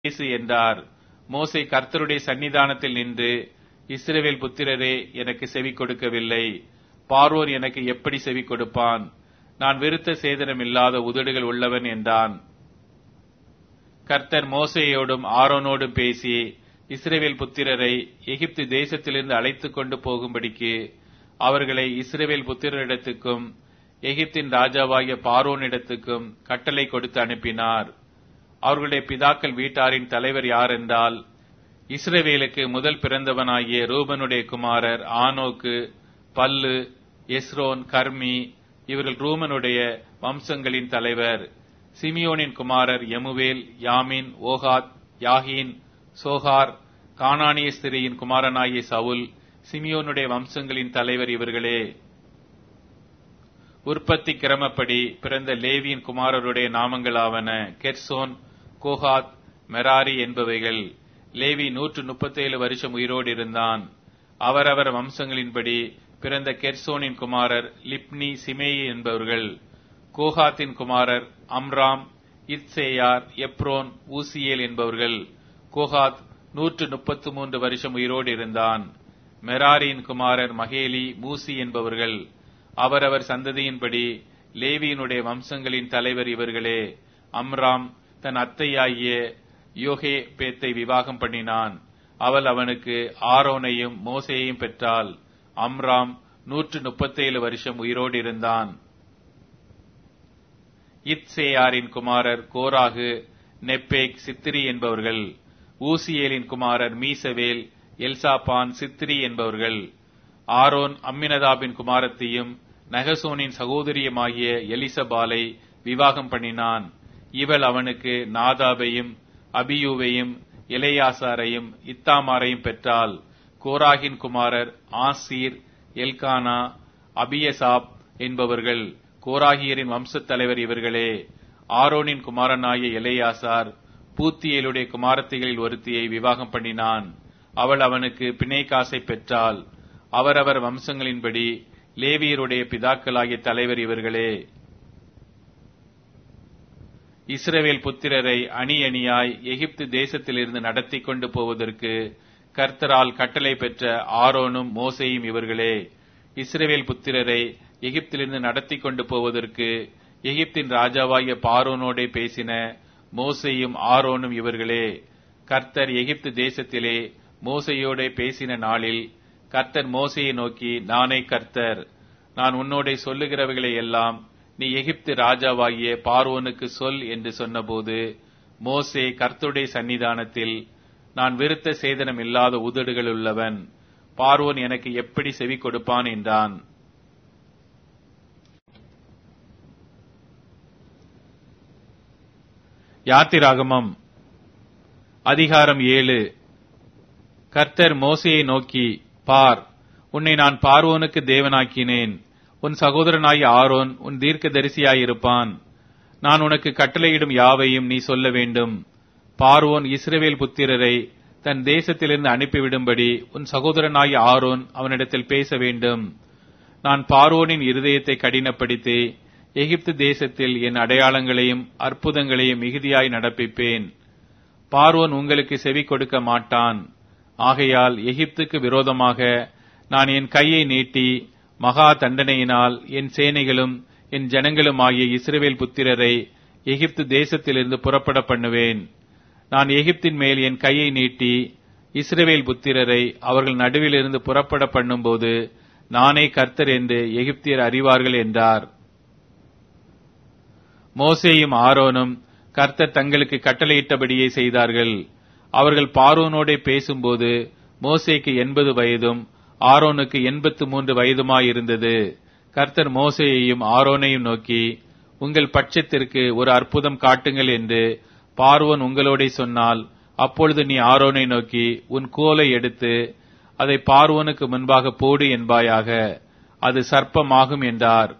பேசு என்றார் மோசே கர்த்தருடைய சன்னிதானத்தில் நின்று இஸ்ரவேல் புத்திரரே எனக்கு செவி கொடுக்கவில்லை பார்வோன் எனக்கு எப்படி செவி கொடுப்பான் நான் விருத்த சேதனம் இல்லாத உதடுகள் உள்ளவன் என்றான் கர்த்தர் மோசேயோடும் ஆரோனோடும் பேசி இஸ்ரவேல் புத்திரரை எகிப்து தேசத்திலிருந்து அழைத்துக் கொண்டு போகும்படிக்கு அவர்களை இஸ்ரவேல் புத்திரரிடத்துக்கும் எகிப்தின் ராஜாவாகிய பார்வோனிடத்துக்கும் கட்டளை கொடுத்து அனுப்பினார் அவர்களுடைய பிதாக்கள் வீட்டாரின் தலைவர் யார் என்றால் இஸ்ரவேலுக்கு முதல் பிறந்தவனாகிய ரூபனுடைய குமாரர் ஆனோக்கு பல்லு எஸ்ரோன் கர்மி இவர்கள் ரூமனுடைய வம்சங்களின் தலைவர் சிமியோனின் குமாரர் எமுவேல் யாமின் ஓகாத் யாகின் சோகார் கானானிய ஸ்திரியின் குமாரனாகிய சவுல் சிமியோனுடைய வம்சங்களின் தலைவர் இவர்களே உற்பத்தி கிரமப்படி பிறந்த லேவியின் குமாரருடைய நாமங்களாவன கெர்சோன் கோஹாத் மெராரி என்பவைகள் லேவி நூற்று முப்பத்தேழு வருஷம் உயிரோடு இருந்தான் அவரவர் வம்சங்களின்படி பிறந்த கெர்சோனின் குமாரர் லிப்னி சிமேயி என்பவர்கள் கோஹாத்தின் குமாரர் அம்ராம் இத்சேயார் எப்ரோன் ஊசியேல் என்பவர்கள் கோஹாத் நூற்று முப்பத்து மூன்று வருஷம் உயிரோடு இருந்தான் மெராரியின் குமாரர் மகேலி மூசி என்பவர்கள் அவரவர் சந்ததியின்படி லேவியினுடைய வம்சங்களின் தலைவர் இவர்களே அம்ராம் தன் அத்தையாகிய யோகே பேத்தை விவாகம் பண்ணினான் அவள் அவனுக்கு ஆரோனையும் மோசையையும் பெற்றாள் அம்ராம் நூற்று முப்பத்தேழு வருஷம் உயிரோடு இருந்தான் இத்சேயாரின் குமாரர் கோராகு நெப்பேக் சித்திரி என்பவர்கள் ஊசியேலின் குமாரர் மீசவேல் எல்சாபான் சித்திரி என்பவர்கள் ஆரோன் அம்மினதாபின் குமாரத்தையும் நகசோனின் சகோதரியுமாகிய எலிசபாலை விவாகம் பண்ணினான் இவள் அவனுக்கு நாதாபையும் அபியூவையும் இளையாசாரையும் இத்தாமாரையும் பெற்றாள் கோராகின் குமாரர் ஆசீர் எல்கானா அபியசாப் என்பவர்கள் கோராகியரின் வம்சத் தலைவர் இவர்களே ஆரோனின் குமாரனாகிய எலையாசார் பூத்தியலுடைய குமாரத்திகளில் ஒருத்தியை விவாகம் பண்ணினான் அவள் அவனுக்கு பிணைக்காசை பெற்றாள் அவரவர் வம்சங்களின்படி லேவியருடைய பிதாக்களாகிய தலைவர் இவர்களே இஸ்ரவேல் புத்திரரை அணி அணியாய் எகிப்து தேசத்திலிருந்து நடத்தி கொண்டு போவதற்கு கர்த்தரால் கட்டளை பெற்ற ஆரோனும் மோசையும் இவர்களே இஸ்ரவேல் புத்திரரை எகிப்திலிருந்து நடத்தி கொண்டு போவதற்கு எகிப்தின் ராஜாவாகிய பாரோனோடே பேசின மோசையும் ஆரோனும் இவர்களே கர்த்தர் எகிப்து தேசத்திலே மோசையோடே பேசின நாளில் கர்த்தர் மோசையை நோக்கி நானே கர்த்தர் நான் உன்னோடே சொல்லுகிறவைகளை எல்லாம் நீ எகிப்து ராஜாவாகிய பார்வோனுக்கு சொல் என்று சொன்னபோது மோசே கர்த்தருடைய சன்னிதானத்தில் நான் விருத்த சேதனம் இல்லாத உதடுகள் உள்ளவன் பார்வோன் எனக்கு எப்படி செவி கொடுப்பான் என்றான் யாத்திராகமம் அதிகாரம் ஏழு கர்த்தர் மோசையை நோக்கி பார் உன்னை நான் பார்வோனுக்கு தேவனாக்கினேன் உன் சகோதரனாய் ஆரோன் உன் தீர்க்க தரிசியாயிருப்பான் நான் உனக்கு கட்டளையிடும் யாவையும் நீ சொல்ல வேண்டும் பார்வோன் இஸ்ரவேல் புத்திரரை தன் தேசத்திலிருந்து அனுப்பிவிடும்படி உன் சகோதரனாய் ஆரோன் அவனிடத்தில் பேச வேண்டும் நான் பார்வோனின் இருதயத்தை கடினப்படுத்தி எகிப்து தேசத்தில் என் அடையாளங்களையும் அற்புதங்களையும் மிகுதியாய் நடப்பிப்பேன் பார்வோன் உங்களுக்கு செவி கொடுக்க மாட்டான் ஆகையால் எகிப்துக்கு விரோதமாக நான் என் கையை நீட்டி மகா தண்டனையினால் என் சேனைகளும் என் ஜனங்களும் ஆகிய இஸ்ரவேல் புத்திரரை எகிப்து தேசத்திலிருந்து புறப்பட பண்ணுவேன் நான் எகிப்தின் மேல் என் கையை நீட்டி இஸ்ரவேல் புத்திரரை அவர்கள் நடுவிலிருந்து புறப்பட பண்ணும்போது நானே கர்த்தர் என்று எகிப்தியர் அறிவார்கள் என்றார் மோசேயும் ஆரோனும் கர்த்தர் தங்களுக்கு கட்டளையிட்டபடியே செய்தார்கள் அவர்கள் பார்வோனோடே பேசும்போது மோசேக்கு எண்பது வயதும் ஆரோனுக்கு எண்பத்து மூன்று வயதுமாயிருந்தது கர்த்தர் மோசேயையும் ஆரோனையும் நோக்கி உங்கள் பட்சத்திற்கு ஒரு அற்புதம் காட்டுங்கள் என்று பார்வோன் உங்களோட சொன்னால் அப்பொழுது நீ ஆரோனை நோக்கி உன் கோலை எடுத்து அதை பார்வோனுக்கு முன்பாக போடு என்பாயாக அது சர்ப்பமாகும் என்றார்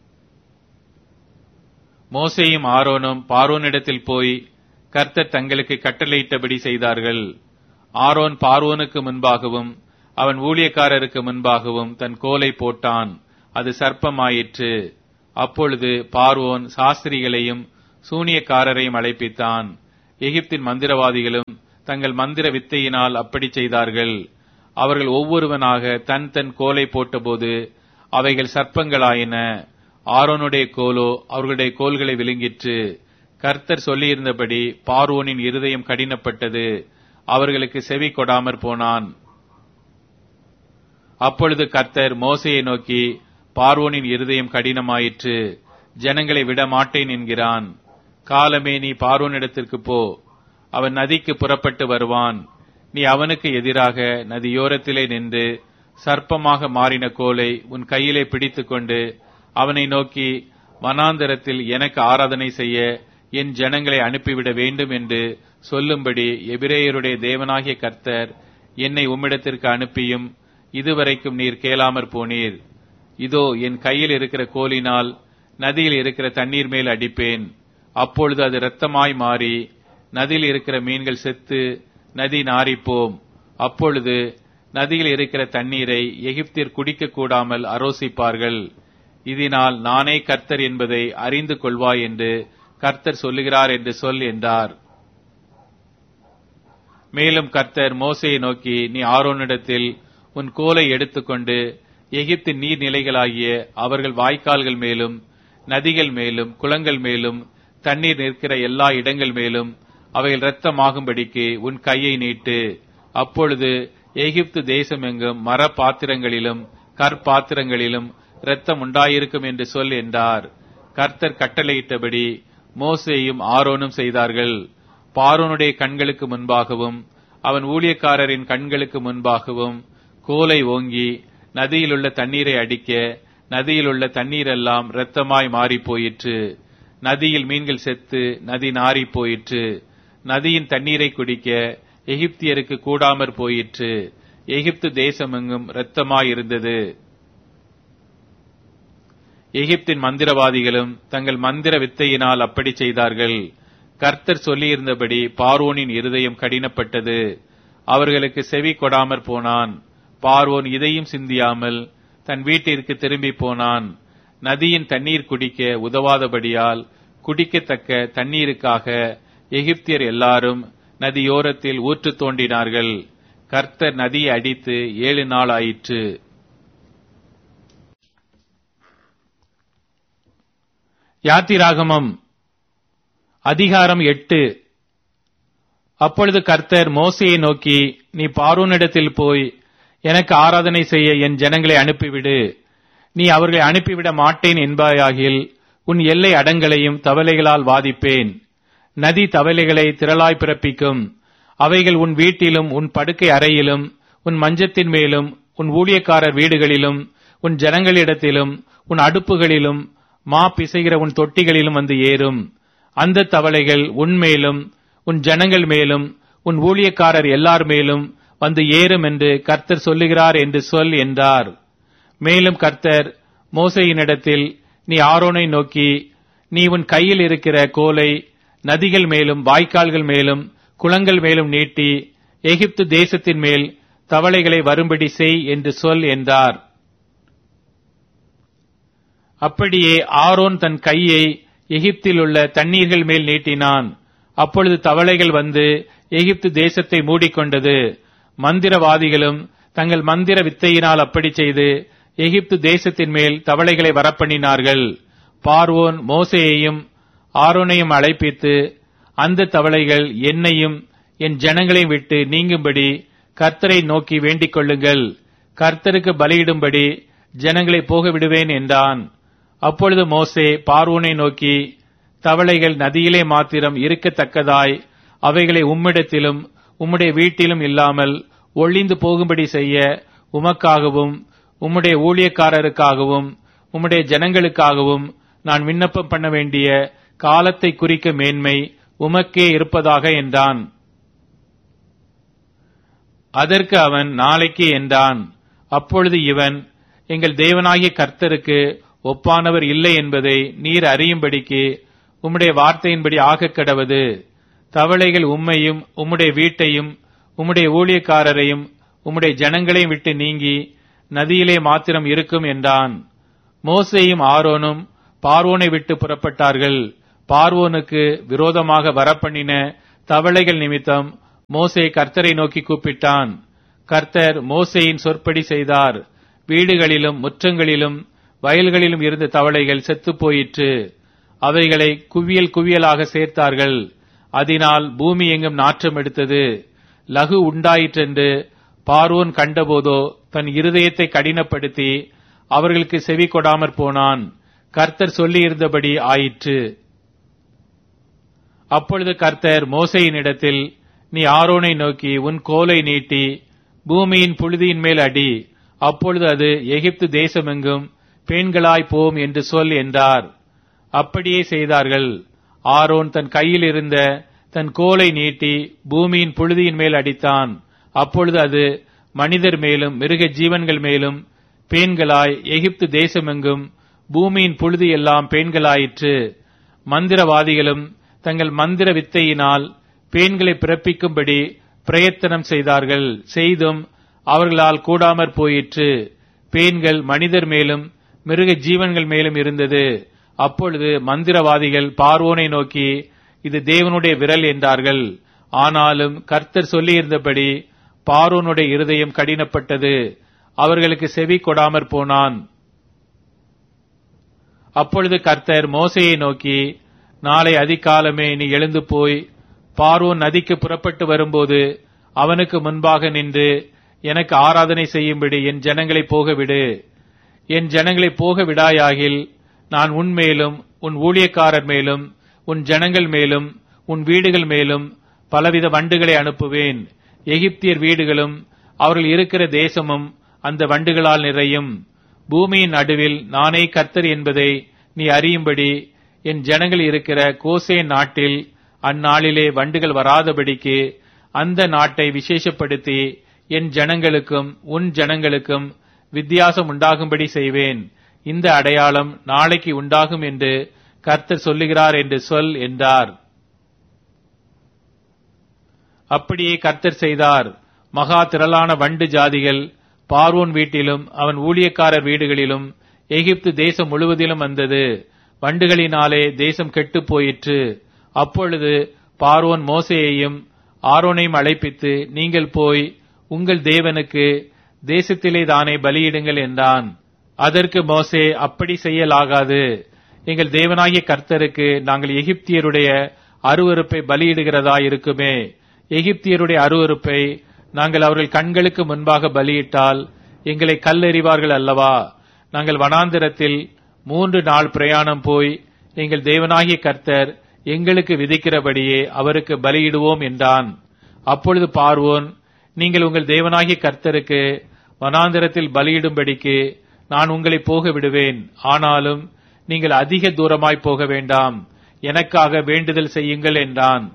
மோசேயும் ஆரோனும் பார்வோனிடத்தில் போய் கர்த்தர் தங்களுக்கு கட்டளையிட்டபடி செய்தார்கள் ஆரோன் பார்வோனுக்கு முன்பாகவும் அவன் ஊழியக்காரருக்கு முன்பாகவும் தன் கோலை போட்டான் அது சர்ப்பமாயிற்று அப்பொழுது பார்வோன் சாஸ்திரிகளையும் சூனியக்காரரையும் அழைப்பித்தான் எகிப்தின் மந்திரவாதிகளும் தங்கள் மந்திர வித்தையினால் அப்படி செய்தார்கள் அவர்கள் ஒவ்வொருவனாக தன் தன் கோலை போட்டபோது அவைகள் சர்ப்பங்களாயின ஆரோனுடைய கோலோ அவர்களுடைய கோல்களை விழுங்கிற்று கர்த்தர் சொல்லியிருந்தபடி பார்வோனின் இருதயம் கடினப்பட்டது அவர்களுக்கு செவி கொடாமற் போனான் அப்பொழுது கர்த்தர் மோசையை நோக்கி பார்வோனின் இருதயம் கடினமாயிற்று ஜனங்களை விட மாட்டேன் என்கிறான் காலமே நீ பார்வோனிடத்திற்கு போ அவன் நதிக்கு புறப்பட்டு வருவான் நீ அவனுக்கு எதிராக நதியோரத்திலே நின்று சர்ப்பமாக மாறின கோலை உன் கையிலே பிடித்துக்கொண்டு அவனை நோக்கி வனாந்தரத்தில் எனக்கு ஆராதனை செய்ய என் ஜனங்களை அனுப்பிவிட வேண்டும் என்று சொல்லும்படி எபிரேயருடைய தேவனாகிய கர்த்தர் என்னை உம்மிடத்திற்கு அனுப்பியும் இதுவரைக்கும் நீர் கேளாமற் போனீர் இதோ என் கையில் இருக்கிற கோலினால் நதியில் இருக்கிற தண்ணீர் மேல் அடிப்பேன் அப்பொழுது அது இரத்தமாய் மாறி நதியில் இருக்கிற மீன்கள் செத்து நதி நாறிப்போம் அப்பொழுது நதியில் இருக்கிற தண்ணீரை எகிப்தியர் குடிக்க கூடாமல் அரோசிப்பார்கள் இதனால் நானே கர்த்தர் என்பதை அறிந்து கொள்வாய் என்று கர்த்தர் சொல்லுகிறார் என்று சொல் என்றார் மேலும் கர்த்தர் மோசையை நோக்கி நீ ஆரோனிடத்தில் உன் கோலை எடுத்துக்கொண்டு எகிப்தின் நீர்நிலைகளாகிய அவர்கள் வாய்க்கால்கள் மேலும் நதிகள் மேலும் குளங்கள் மேலும் தண்ணீர் நிற்கிற எல்லா இடங்கள் மேலும் அவைகள் இரத்தமாகும்படிக்கு உன் கையை நீட்டு அப்பொழுது எகிப்து தேசமெங்கும் மர பாத்திரங்களிலும் கற்பாத்திரங்களிலும் இரத்தம் உண்டாயிருக்கும் என்று சொல் என்றார் கர்த்தர் கட்டளையிட்டபடி மோசேயும் ஆரோனும் செய்தார்கள் பார்வோனுடைய கண்களுக்கு முன்பாகவும் அவன் ஊழியக்காரரின் கண்களுக்கு முன்பாகவும் கோலை ஓங்கி நதியிலுள்ள தண்ணீரை அடிக்க நதியிலுள்ள தண்ணீரெல்லாம் இரத்தமாய் மாறிப் போயிற்று நதியில் மீன்கள் செத்து நதி நாறிப் போயிற்று நதியின் தண்ணீரை குடிக்க எகிப்தியருக்கு கூடாமற் போயிற்று எகிப்து தேசமெங்கும் இரத்தமாய் இருந்தது எகிப்தின் மந்திரவாதிகளும் தங்கள் மந்திர வித்தையினால் அப்படி செய்தார்கள் கர்த்தர் சொல்லியிருந்தபடி பார்வோனின் இருதயம் கடினப்பட்டது அவர்களுக்கு செவி கொடாமற் போனான் பார்வோன் இதையும் சிந்தியாமல் தன் வீட்டிற்கு திரும்பி போனான் நதியின் தண்ணீர் குடிக்க உதவாதபடியால் குடிக்கத்தக்க தண்ணீருக்காக எகிப்தியர் எல்லாரும் நதியோரத்தில் ஊற்று தோண்டினார்கள் கர்த்தர் நதியை அடித்து ஏழு நாள் ஆயிற்று யாத்திராகமம் அதிகாரம் எட்டு அப்பொழுது கர்த்தர் மோசையை நோக்கி நீ பார்வோனிடத்தில் போய் எனக்கு ஆராதனை செய்ய என் ஜனங்களை அனுப்பிவிடு நீ அவர்களை அனுப்பிவிட மாட்டேன் என்பாயாகில் உன் எல்லை அடங்களையும் தவளைகளால் வாதிப்பேன் நதி தவளைகளை திரளாய் பிறப்பிக்கும் அவைகள் உன் வீட்டிலும் உன் படுக்கை அறையிலும் உன் மஞ்சத்தின் மேலும் உன் ஊழியக்காரர் வீடுகளிலும் உன் ஜனங்களிடத்திலும் உன் அடுப்புகளிலும் மா பிசைகிற உன் தொட்டிகளிலும் வந்து ஏறும் அந்த தவளைகள் உன் மேலும் உன் ஜனங்கள் மேலும் உன் ஊழியக்காரர் எல்லார் மேலும் வந்து ஏறும் என்று கர்த்தர் சொல்லுகிறார் என்று சொல் என்றார் மேலும் கர்த்தர் மோசையினிடத்தில் நீ ஆரோனை நோக்கி நீ உன் கையில் இருக்கிற கோலை நதிகள் மேலும் வாய்க்கால்கள் மேலும் குளங்கள் மேலும் நீட்டி எகிப்து தேசத்தின் மேல் தவளைகளை வரும்படி செய் என்று சொல் என்றார் அப்படியே ஆரோன் தன் கையை எகிப்தில் உள்ள தண்ணீர்கள் மேல் நீட்டினான் அப்பொழுது தவளைகள் வந்து எகிப்து தேசத்தை மூடிக்கொண்டது மந்திரவாதிகளும் தங்கள் மந்திர வித்தையினால் அப்படி செய்து எகிப்து தேசத்தின் மேல் தவளைகளை வரப்பண்ணினார்கள் பார்வோன் மோசேயையும் ஆரோனையும் அழைப்பித்து அந்த தவளைகள் என்னையும் என் ஜனங்களையும் விட்டு நீங்கும்படி கர்த்தரை நோக்கி வேண்டிக் கொள்ளுங்கள் கர்த்தருக்கு பலியிடும்படி ஜனங்களை போக விடுவேன் என்றான் அப்பொழுது மோசே பார்வோனை நோக்கி தவளைகள் நதியிலே மாத்திரம் இருக்கத்தக்கதாய் அவைகளை உம்மிடத்திலும் உம்முடைய வீட்டிலும் இல்லாமல் ஒளிந்து போகும்படி செய்ய உமக்காகவும் உம்முடைய ஊழியக்காரருக்காகவும் உம்முடைய ஜனங்களுக்காகவும் நான் விண்ணப்பம் பண்ண வேண்டிய காலத்தை குறிக்க மேன்மை உமக்கே இருப்பதாக என்றான் அதற்கு அவன் நாளைக்கு என்றான் அப்பொழுது இவன் எங்கள் தேவனாகிய கர்த்தருக்கு ஒப்பானவர் இல்லை என்பதை நீர் அறியும்படிக்கு உம்முடைய வார்த்தையின்படி ஆகக் கடவது தவளைகள் உம்மையும் உம்முடைய வீட்டையும் உம்முடைய ஊழியக்காரரையும் உம்முடைய ஜனங்களையும் விட்டு நீங்கி நதியிலே மாத்திரம் இருக்கும் என்றான் மோசேயும் ஆரோனும் பார்வோனை விட்டு புறப்பட்டார்கள் பார்வோனுக்கு விரோதமாக வரப்பண்ணின தவளைகள் நிமித்தம் மோசே கர்த்தரை நோக்கி கூப்பிட்டான் கர்த்தர் மோசேயின் சொற்படி செய்தார் வீடுகளிலும் முற்றங்களிலும் வயல்களிலும் இருந்த தவளைகள் செத்துப் போயிற்று அவைகளை குவியல் குவியலாக சேர்த்தார்கள் அதனால் பூமி எங்கும் நாற்றம் எடுத்தது லகு உண்டாயிற்றென்று பார்வோன் கண்டபோதோ தன் இருதயத்தை கடினப்படுத்தி அவர்களுக்கு செவி கொடாமற் போனான் கர்த்தர் சொல்லியிருந்தபடி ஆயிற்று அப்பொழுது கர்த்தர் மோசையினிடத்தில் நீ ஆரோனை நோக்கி உன் கோலை நீட்டி பூமியின் புழுதியின் மேல் அடி அப்பொழுது அது எகிப்து தேசமெங்கும் பெண்களாய் போம் என்று சொல் என்றார் அப்படியே செய்தார்கள் ஆரோன் தன் கையில் இருந்த தன் கோலை நீட்டி பூமியின் புழுதியின் மேல் அடித்தான் அப்பொழுது அது மனிதர் மேலும் மிருக ஜீவன்கள் மேலும் பேன்களாய் எகிப்து தேசமெங்கும் பூமியின் புழுதி எல்லாம் பேன்களாயிற்று மந்திரவாதிகளும் தங்கள் மந்திர வித்தையினால் பேன்களை பிறப்பிக்கும்படி பிரயத்தனம் செய்தார்கள் செய்தும் அவர்களால் கூடாமற் போயிற்று பேன்கள் மனிதர் மேலும் மிருக ஜீவன்கள் மேலும் இருந்தது அப்பொழுது மந்திரவாதிகள் பார்வோனை நோக்கி இது தேவனுடைய விரல் என்றார்கள் ஆனாலும் கர்த்தர் சொல்லியிருந்தபடி பார்வோனுடைய இருதயம் கடினப்பட்டது அவர்களுக்கு செவி கொடாமற் போனான் அப்பொழுது கர்த்தர் மோசையை நோக்கி நாளை அதிகாலமே நீ எழுந்து போய் பார்வோன் நதிக்கு புறப்பட்டு வரும்போது அவனுக்கு முன்பாக நின்று எனக்கு ஆராதனை செய்யும்படி என் ஜனங்களை போகவிடு என் ஜனங்களை போக விடாயாகில் நான் உன் மேலும் உன் ஊழியக்காரர் மேலும் உன் ஜனங்கள் மேலும் உன் வீடுகள் மேலும் பலவித வண்டுகளை அனுப்புவேன் எகிப்தியர் வீடுகளும் அவர்கள் இருக்கிற தேசமும் அந்த வண்டுகளால் நிறையும் பூமியின் நடுவில் நானே கர்த்தர் என்பதை நீ அறியும்படி என் ஜனங்கள் இருக்கிற கோசே நாட்டில் அந்நாளிலே வண்டுகள் வராதபடிக்கு அந்த நாட்டை விசேஷப்படுத்தி என் ஜனங்களுக்கும் உன் ஜனங்களுக்கும் வித்தியாசம் உண்டாகும்படி செய்வேன் இந்த அடையாளம் நாளைக்கு உண்டாகும் என்று கர்த்தர் சொல்லுகிறார் என்று சொல் என்றார் அப்படியே கர்த்தர் செய்தார் மகா திரளான வண்டு ஜாதிகள் பார்வோன் வீட்டிலும் அவன் ஊழியக்காரர் வீடுகளிலும் எகிப்து தேசம் முழுவதிலும் வந்தது வண்டுகளினாலே தேசம் கெட்டுப் போயிற்று அப்பொழுது பார்வோன் மோசேயையும் ஆரோனையும் அழைப்பித்து நீங்கள் போய் உங்கள் தேவனுக்கு தேசத்திலே தானே பலியிடுங்கள் என்றான் அதற்கு மோசே அப்படி செய்யலாகாது எங்கள் தேவனாகிய கர்த்தருக்கு நாங்கள் எகிப்தியருடைய அருவருப்பை பலியிடுகிறதா இருக்குமே எகிப்தியருடைய அருவருப்பை நாங்கள் அவர்கள் கண்களுக்கு முன்பாக பலியிட்டால் எங்களை கல்லெறிவார்கள் அல்லவா நாங்கள் வனாந்திரத்தில் மூன்று நாள் பிரயாணம் போய் எங்கள் தேவனாகிய கர்த்தர் எங்களுக்கு விதிக்கிறபடியே அவருக்கு பலியிடுவோம் என்றான் அப்பொழுது பார்வோன் நீங்கள் உங்கள் தேவனாகிய கர்த்தருக்கு வனாந்திரத்தில் பலியிடும்படிக்கு நான் உங்களை போக விடுவேன் ஆனாலும் நீங்கள் அதிக தூரமாய் போக வேண்டாம் எனக்காக வேண்டுதல் செய்யுங்கள் என்றான்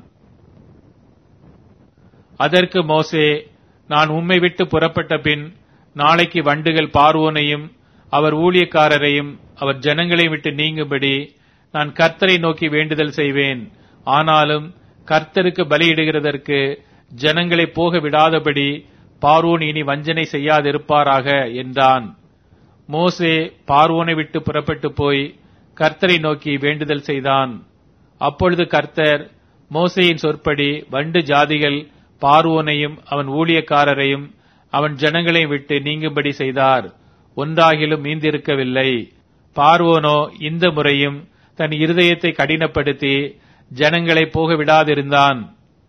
அதற்கு மோசே நான் உம்மை விட்டு புறப்பட்ட பின் நாளைக்கு வண்டுகள் பார்வோனையும் அவர் ஊழியக்காரரையும் அவர் ஜனங்களை விட்டு நீங்கும்படி நான் கர்த்தரை நோக்கி வேண்டுதல் செய்வேன் ஆனாலும் கர்த்தருக்கு பலியிடுகிறதற்கு ஜனங்களை போக விடாதபடி பார்வோன் இனி வஞ்சனை செய்யாதிருப்பாராக என்றான் மோசே பார்வோனை விட்டு புறப்பட்டு போய் கர்த்தரை நோக்கி வேண்டுதல் செய்தான் அப்பொழுது கர்த்தர் மோசேயின் சொற்படி வண்டு ஜாதிகள் பார்வோனையும் அவன் ஊழியக்காரரையும் அவன் ஜனங்களையும் விட்டு நீங்கும்படி செய்தார் ஒன்றாகிலும் மீந்திருக்கவில்லை பார்வோனோ இந்த முறையும் தன் இருதயத்தை கடினப்படுத்தி ஜனங்களை போக விடாதிருந்தான்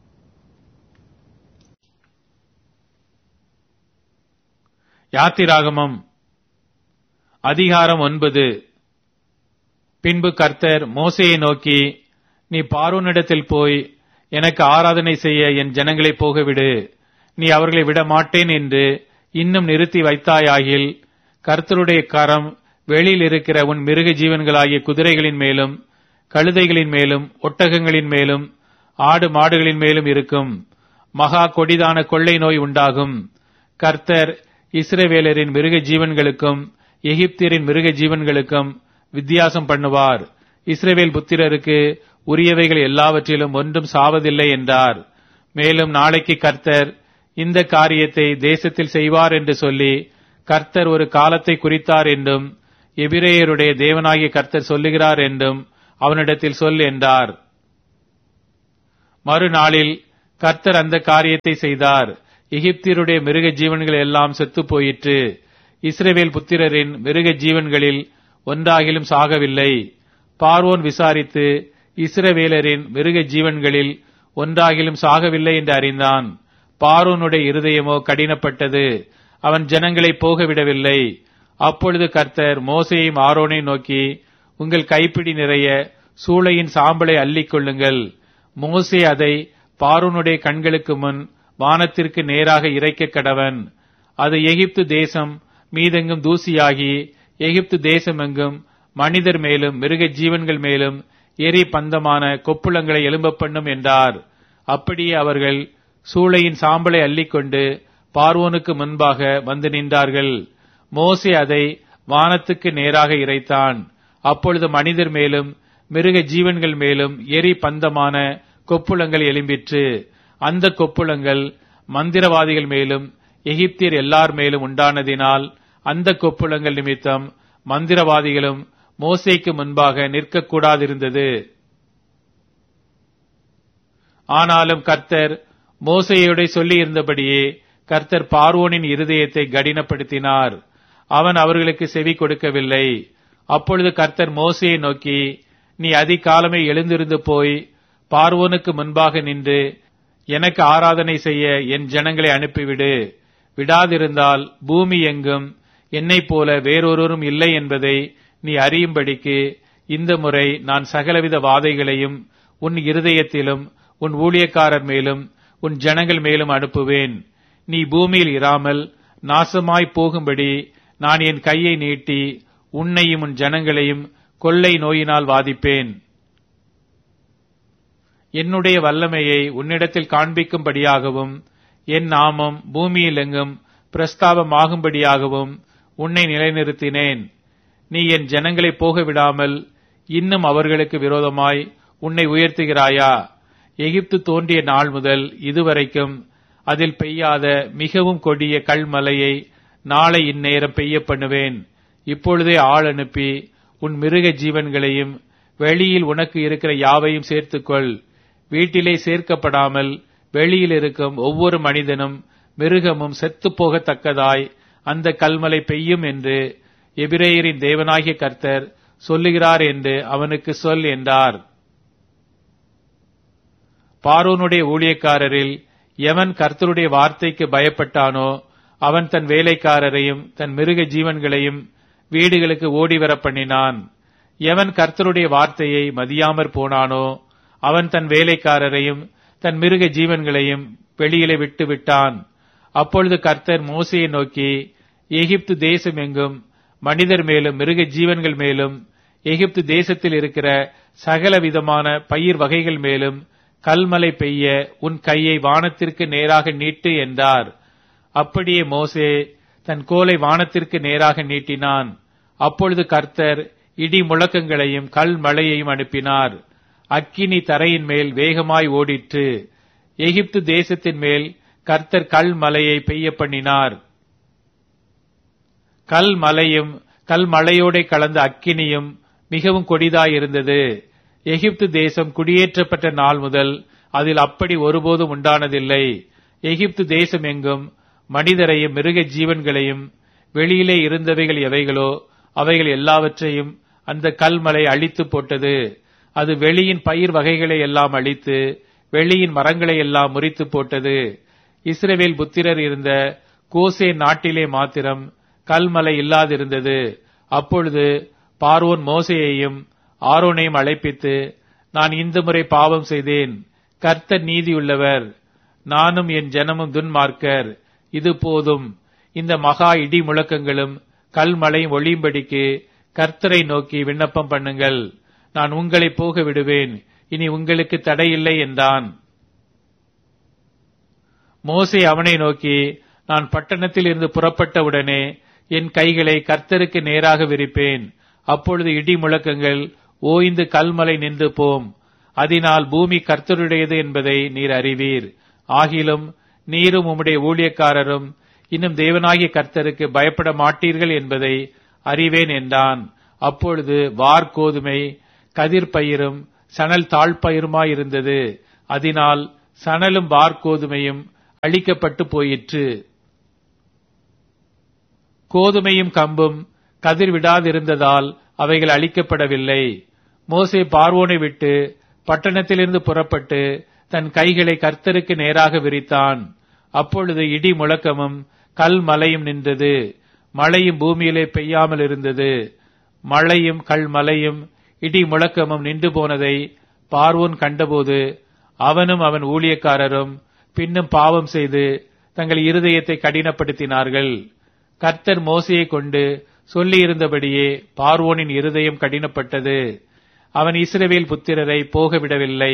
யாத்திராகமம் அதிகாரம் ஒன்பது பின்பு கர்த்தர் மோசையை நோக்கி நீ பார்வோனிடத்தில் போய் எனக்கு ஆராதனை செய்ய என் ஜனங்களை போகவிடு நீ அவர்களை விட மாட்டேன் என்று இன்னும் நிறுத்தி வைத்தாயாகில் கர்த்தருடைய கரம் வெளியில் இருக்கிற உன் மிருக ஜீவன்களாகிய குதிரைகளின் மேலும் கழுதைகளின் மேலும் ஒட்டகங்களின் மேலும் ஆடு மாடுகளின் மேலும் இருக்கும் மகா கொடிதான கொள்ளை நோய் உண்டாகும் கர்த்தர் இஸ்ரவேலரின் மிருக ஜீவன்களுக்கும் எகிப்தியரின் மிருக ஜீவன்களுக்கும் வித்தியாசம் பண்ணுவார் இஸ்ரவேல் புத்திரருக்கு உரியவைகள் எல்லாவற்றிலும் ஒன்றும் சாவதில்லை என்றார் மேலும் நாளைக்கு கர்த்தர் இந்த காரியத்தை தேசத்தில் செய்வார் என்று சொல்லி கர்த்தர் ஒரு காலத்தை குறித்தார் என்றும் எபிரேயருடைய தேவனாகிய கர்த்தர் சொல்லுகிறார் என்றும் அவனிடத்தில் சொல் என்றார் மறுநாளில் கர்த்தர் அந்த காரியத்தை செய்தார் எகிப்தியருடைய மிருக ஜீவன்கள் எல்லாம் செத்து போயிற்று இஸ்ரவேல் புத்திரரின் மிருக ஜீவன்களில் ஒன்றாகிலும் சாகவில்லை பார்வோன் விசாரித்து இஸ்ரவேலரின் மிருக ஜீவன்களில் ஒன்றாகிலும் சாகவில்லை என்று அறிந்தான் பார்வோனுடைய இருதயமோ கடினப்பட்டது அவன் ஜனங்களை போகவிடவில்லை அப்பொழுது கர்த்தர் மோசையும் ஆரோனை நோக்கி உங்கள் கைப்பிடி நிறைய சூளையின் சாம்பலை அள்ளிக் கொள்ளுங்கள் மோசே அதை பார்வோனுடைய கண்களுக்கு முன் வானத்திற்கு நேராக இறைக்க கடவன் அது எகிப்து தேசம் மீதெங்கும் தூசியாகி எகிப்து தேசமெங்கும் மனிதர் மேலும் மிருக ஜீவன்கள் மேலும் எரி பந்தமான கொப்புளங்களை எழும்ப பண்ணும் என்றார் அப்படியே அவர்கள் சூளையின் சாம்பலை அள்ளிக்கொண்டு பார்வோனுக்கு முன்பாக வந்து நின்றார்கள் மோசே அதை வானத்துக்கு நேராக இறைத்தான் அப்பொழுது மனிதர் மேலும் மிருக ஜீவன்கள் மேலும் எரி பந்தமான கொப்புளங்கள் எழும்பிற்று அந்த கொப்புளங்கள் மந்திரவாதிகள் மேலும் எகிப்தியர் எல்லார் மேலும் உண்டானதினால் அந்த கொப்புளங்கள் நிமித்தம் மந்திரவாதிகளும் மோசேக்கு முன்பாக நிற்கக்கூடாதிருந்தது ஆனாலும் கர்த்தர் மோசையோட சொல்லி இருந்தபடியே கர்த்தர் பார்வோனின் இருதயத்தை கடினப்படுத்தினார் அவன் அவர்களுக்கு செவி கொடுக்கவில்லை அப்பொழுது கர்த்தர் மோசையை நோக்கி நீ அதிகாலமே எழுந்திருந்து போய் பார்வோனுக்கு முன்பாக நின்று எனக்கு ஆராதனை செய்ய என் ஜனங்களை அனுப்பிவிடு விடாதிருந்தால் பூமி எங்கும் என்னைப் போல வேறொருவரும் இல்லை என்பதை நீ அறியும்படிக்கு இந்த முறை நான் சகலவித வாதைகளையும் உன் இருதயத்திலும் உன் ஊழியக்காரர் மேலும் உன் ஜனங்கள் மேலும் அனுப்புவேன் நீ பூமியில் இராமல் நாசமாய் போகும்படி நான் என் கையை நீட்டி உன்னையும் உன் ஜனங்களையும் கொள்ளை நோயினால் வாதிப்பேன் என்னுடைய வல்லமையை உன்னிடத்தில் காண்பிக்கும்படியாகவும் என் நாமம் பூமியில் எங்கும் பிரஸ்தாபமாகும்படியாகவும் உன்னை நிலைநிறுத்தினேன் நீ என் ஜனங்களை போக விடாமல் இன்னும் அவர்களுக்கு விரோதமாய் உன்னை உயர்த்துகிறாயா எகிப்து தோன்றிய நாள் முதல் இதுவரைக்கும் அதில் பெய்யாத மிகவும் கொடிய கல்மலையை நாளை இந்நேரம் பெய்ய பண்ணுவேன் இப்பொழுதே ஆள் அனுப்பி உன் மிருக ஜீவன்களையும் வெளியில் உனக்கு இருக்கிற யாவையும் சேர்த்துக்கொள் வீட்டிலே சேர்க்கப்படாமல் வெளியில் இருக்கும் ஒவ்வொரு மனிதனும் மிருகமும் செத்துப் போகத்தக்கதாய் அந்த கல்மலை பெய்யும் என்று எபிரேயரின் தேவனாகிய கர்த்தர் சொல்லுகிறார் என்று அவனுக்கு சொல் என்றார் பார்வோனுடைய ஊழியக்காரரில் எவன் கர்த்தருடைய வார்த்தைக்கு பயப்பட்டானோ அவன் தன் வேலைக்காரரையும் தன் மிருக ஜீவன்களையும் வீடுகளுக்கு ஓடிவர பண்ணினான் எவன் கர்த்தருடைய வார்த்தையை மதியாமற் போனானோ அவன் தன் வேலைக்காரரையும் தன் மிருக ஜீவன்களையும் வெளியிலே விட்டு விட்டான் அப்பொழுது கர்த்தர் மோசையை நோக்கி எகிப்து தேசம் எங்கும் மனிதர் மேலும் மிருக ஜீவன்கள் மேலும் எகிப்து தேசத்தில் இருக்கிற சகல விதமான பயிர் வகைகள் மேலும் கல்மலை பெய்ய உன் கையை வானத்திற்கு நேராக நீட்டு என்றார் அப்படியே மோசே தன் கோலை வானத்திற்கு நேராக நீட்டினான் அப்பொழுது கர்த்தர் இடி முழக்கங்களையும் கல் மழையையும் அனுப்பினார் அக்கினி தரையின் மேல் வேகமாய் ஓடிற்று எகிப்து தேசத்தின் மேல் கர்த்தர் கல் மலையை பெய்ய பண்ணினார் கல் மலையும் கல் மலையோட கலந்த அக்கினியும் மிகவும் கொடிதாயிருந்தது எகிப்து தேசம் குடியேற்றப்பட்ட நாள் முதல் அதில் அப்படி ஒருபோதும் உண்டானதில்லை எகிப்து தேசம் எங்கும் மனிதரையும் மிருக ஜீவன்களையும் வெளியிலே இருந்தவைகள் எவைகளோ அவைகள் எல்லாவற்றையும் அந்த கல்மலை அழித்து போட்டது அது வெளியின் பயிர் வகைகளை எல்லாம் அழித்து வெளியின் மரங்களை எல்லாம் முறித்து போட்டது இஸ்ரவேல் புத்திரர் இருந்த கோசே நாட்டிலே மாத்திரம் கல்மலை இல்லாதிருந்தது அப்பொழுது பார்வோன் மோசையையும் ஆரோனையும் அழைப்பித்து நான் இந்த முறை பாவம் செய்தேன் கர்த்தர் நீதியுள்ளவர் நானும் என் ஜனமும் துன்மார்க்கர் இது போதும் இந்த மகா இடி முழக்கங்களும் கல்மழையும் ஒளியும்படிக்கு கர்த்தரை நோக்கி விண்ணப்பம் பண்ணுங்கள் நான் உங்களை போக விடுவேன் இனி உங்களுக்கு தடையில்லை என்றான் மோசே அவனை நோக்கி நான் பட்டணத்தில் இருந்து புறப்பட்டவுடனே என் கைகளை கர்த்தருக்கு நேராக விரிப்பேன் அப்பொழுது இடி முழக்கங்கள் ஓய்ந்து கல்மலை நின்று போம் அதனால் பூமி கர்த்தருடையது என்பதை நீர் அறிவீர் ஆகிலும் நீரும் உம்முடைய ஊழியக்காரரும் இன்னும் தேவனாகிய கர்த்தருக்கு பயப்பட மாட்டீர்கள் என்பதை அறிவேன் என்றான் அப்பொழுது வார் கோதுமை கதிர் பயிரும் சணல் தாழ்பயிருமாயிருந்தது அதனால் சணலும் வார்கோதுமையும் அழிக்கப்பட்டு போயிற்று கோதுமையும் கம்பும் கதிர் விடாதிருந்ததால் அவைகள் அழிக்கப்படவில்லை மோசே பார்வோனை விட்டு பட்டணத்திலிருந்து புறப்பட்டு தன் கைகளை கர்த்தருக்கு நேராக விரித்தான் அப்பொழுது இடி முழக்கமும் கல் மலையும் நின்றது மழையும் பூமியிலே பெய்யாமல் இருந்தது மழையும் கல் மலையும் இடி முழக்கமும் நின்று போனதை பார்வோன் கண்டபோது அவனும் அவன் ஊழியக்காரரும் பின்னும் பாவம் செய்து தங்கள் இருதயத்தை கடினப்படுத்தினார்கள் கர்த்தர் மோசையை கொண்டு சொல்லியிருந்தபடியே பார்வோனின் இருதயம் கடினப்பட்டது அவன் இஸ்ரவேல் புத்திரரை போக விடவில்லை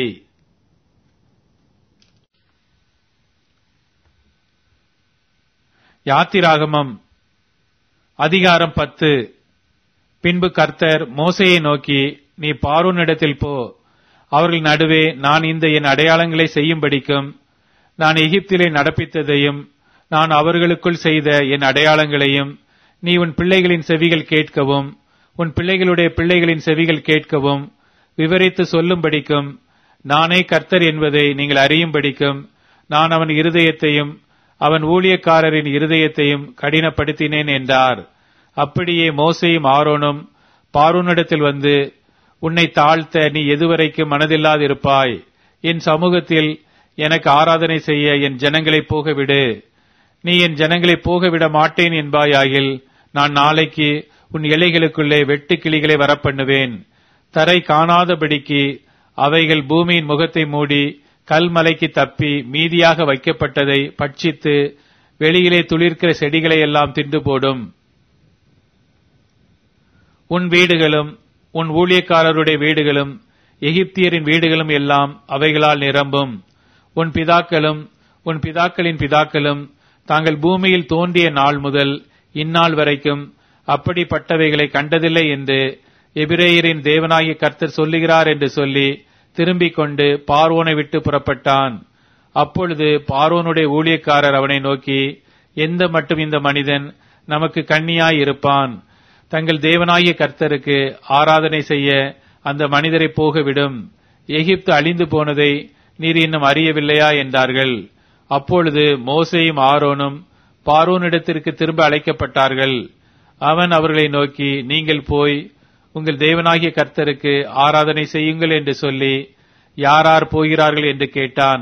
யாத்திராகமம் அதிகாரம் பத்து பின்பு கர்த்தர் மோசையை நோக்கி நீ பார்வோனிடத்தில் போ அவர்கள் நடுவே நான் இந்த என் அடையாளங்களை செய்யும்படிக்கும் நான் எகிப்திலே நடப்பித்ததையும் நான் அவர்களுக்குள் செய்த என் அடையாளங்களையும் நீ உன் பிள்ளைகளின் செவிகள் கேட்கவும் உன் பிள்ளைகளுடைய பிள்ளைகளின் செவிகள் கேட்கவும் விவரித்து சொல்லும்படிக்கும் நானே கர்த்தர் என்பதை நீங்கள் அறியும்படிக்கும் நான் அவன் இருதயத்தையும் அவன் ஊழியக்காரரின் இருதயத்தையும் கடினப்படுத்தினேன் என்றார் அப்படியே மோசையும் ஆரோனும் பார்வோனிடத்தில் வந்து உன்னை தாழ்த்த நீ எதுவரைக்கும் மனதில்லாதிருப்பாய் என் சமூகத்தில் எனக்கு ஆராதனை செய்ய என் ஜனங்களை போகவிடு நீ என் ஜனங்களை போகவிட மாட்டேன் என்பாயாகில் நான் நாளைக்கு உன் இலைகளுக்குள்ளே வெட்டு கிளிகளை வரப்பண்ணுவேன் தரை காணாதபடிக்கு அவைகள் பூமியின் முகத்தை மூடி கல்மலைக்கு தப்பி மீதியாக வைக்கப்பட்டதை பட்சித்து வெளியிலே துளிர்க்கிற செடிகளை எல்லாம் தின்று போடும் உன் வீடுகளும் உன் ஊழியக்காரருடைய வீடுகளும் எகிப்தியரின் வீடுகளும் எல்லாம் அவைகளால் நிரம்பும் உன் பிதாக்களும் உன் பிதாக்களின் பிதாக்களும் தாங்கள் பூமியில் தோன்றிய நாள் முதல் இந்நாள் வரைக்கும் அப்படிப்பட்டவைகளை கண்டதில்லை என்று எபிரேயரின் தேவனாகிய கர்த்தர் சொல்லுகிறார் என்று சொல்லி திரும்பிக் கொண்டு பார்வோனை விட்டு புறப்பட்டான் அப்பொழுது பார்வோனுடைய ஊழியக்காரர் அவனை நோக்கி எந்த மட்டும் இந்த மனிதன் நமக்கு கண்ணியாய் இருப்பான் தங்கள் தேவனாகிய கர்த்தருக்கு ஆராதனை செய்ய அந்த மனிதரை போகவிடும் எகிப்து அழிந்து போனதை நீர் இன்னும் அறியவில்லையா என்றார்கள் அப்பொழுது மோசையும் ஆரோனும் பார்வோனிடத்திற்கு திரும்ப அழைக்கப்பட்டார்கள் அவன் அவர்களை நோக்கி நீங்கள் போய் உங்கள் தேவனாகிய கர்த்தருக்கு ஆராதனை செய்யுங்கள் என்று சொல்லி யாரார் போகிறார்கள் என்று கேட்டான்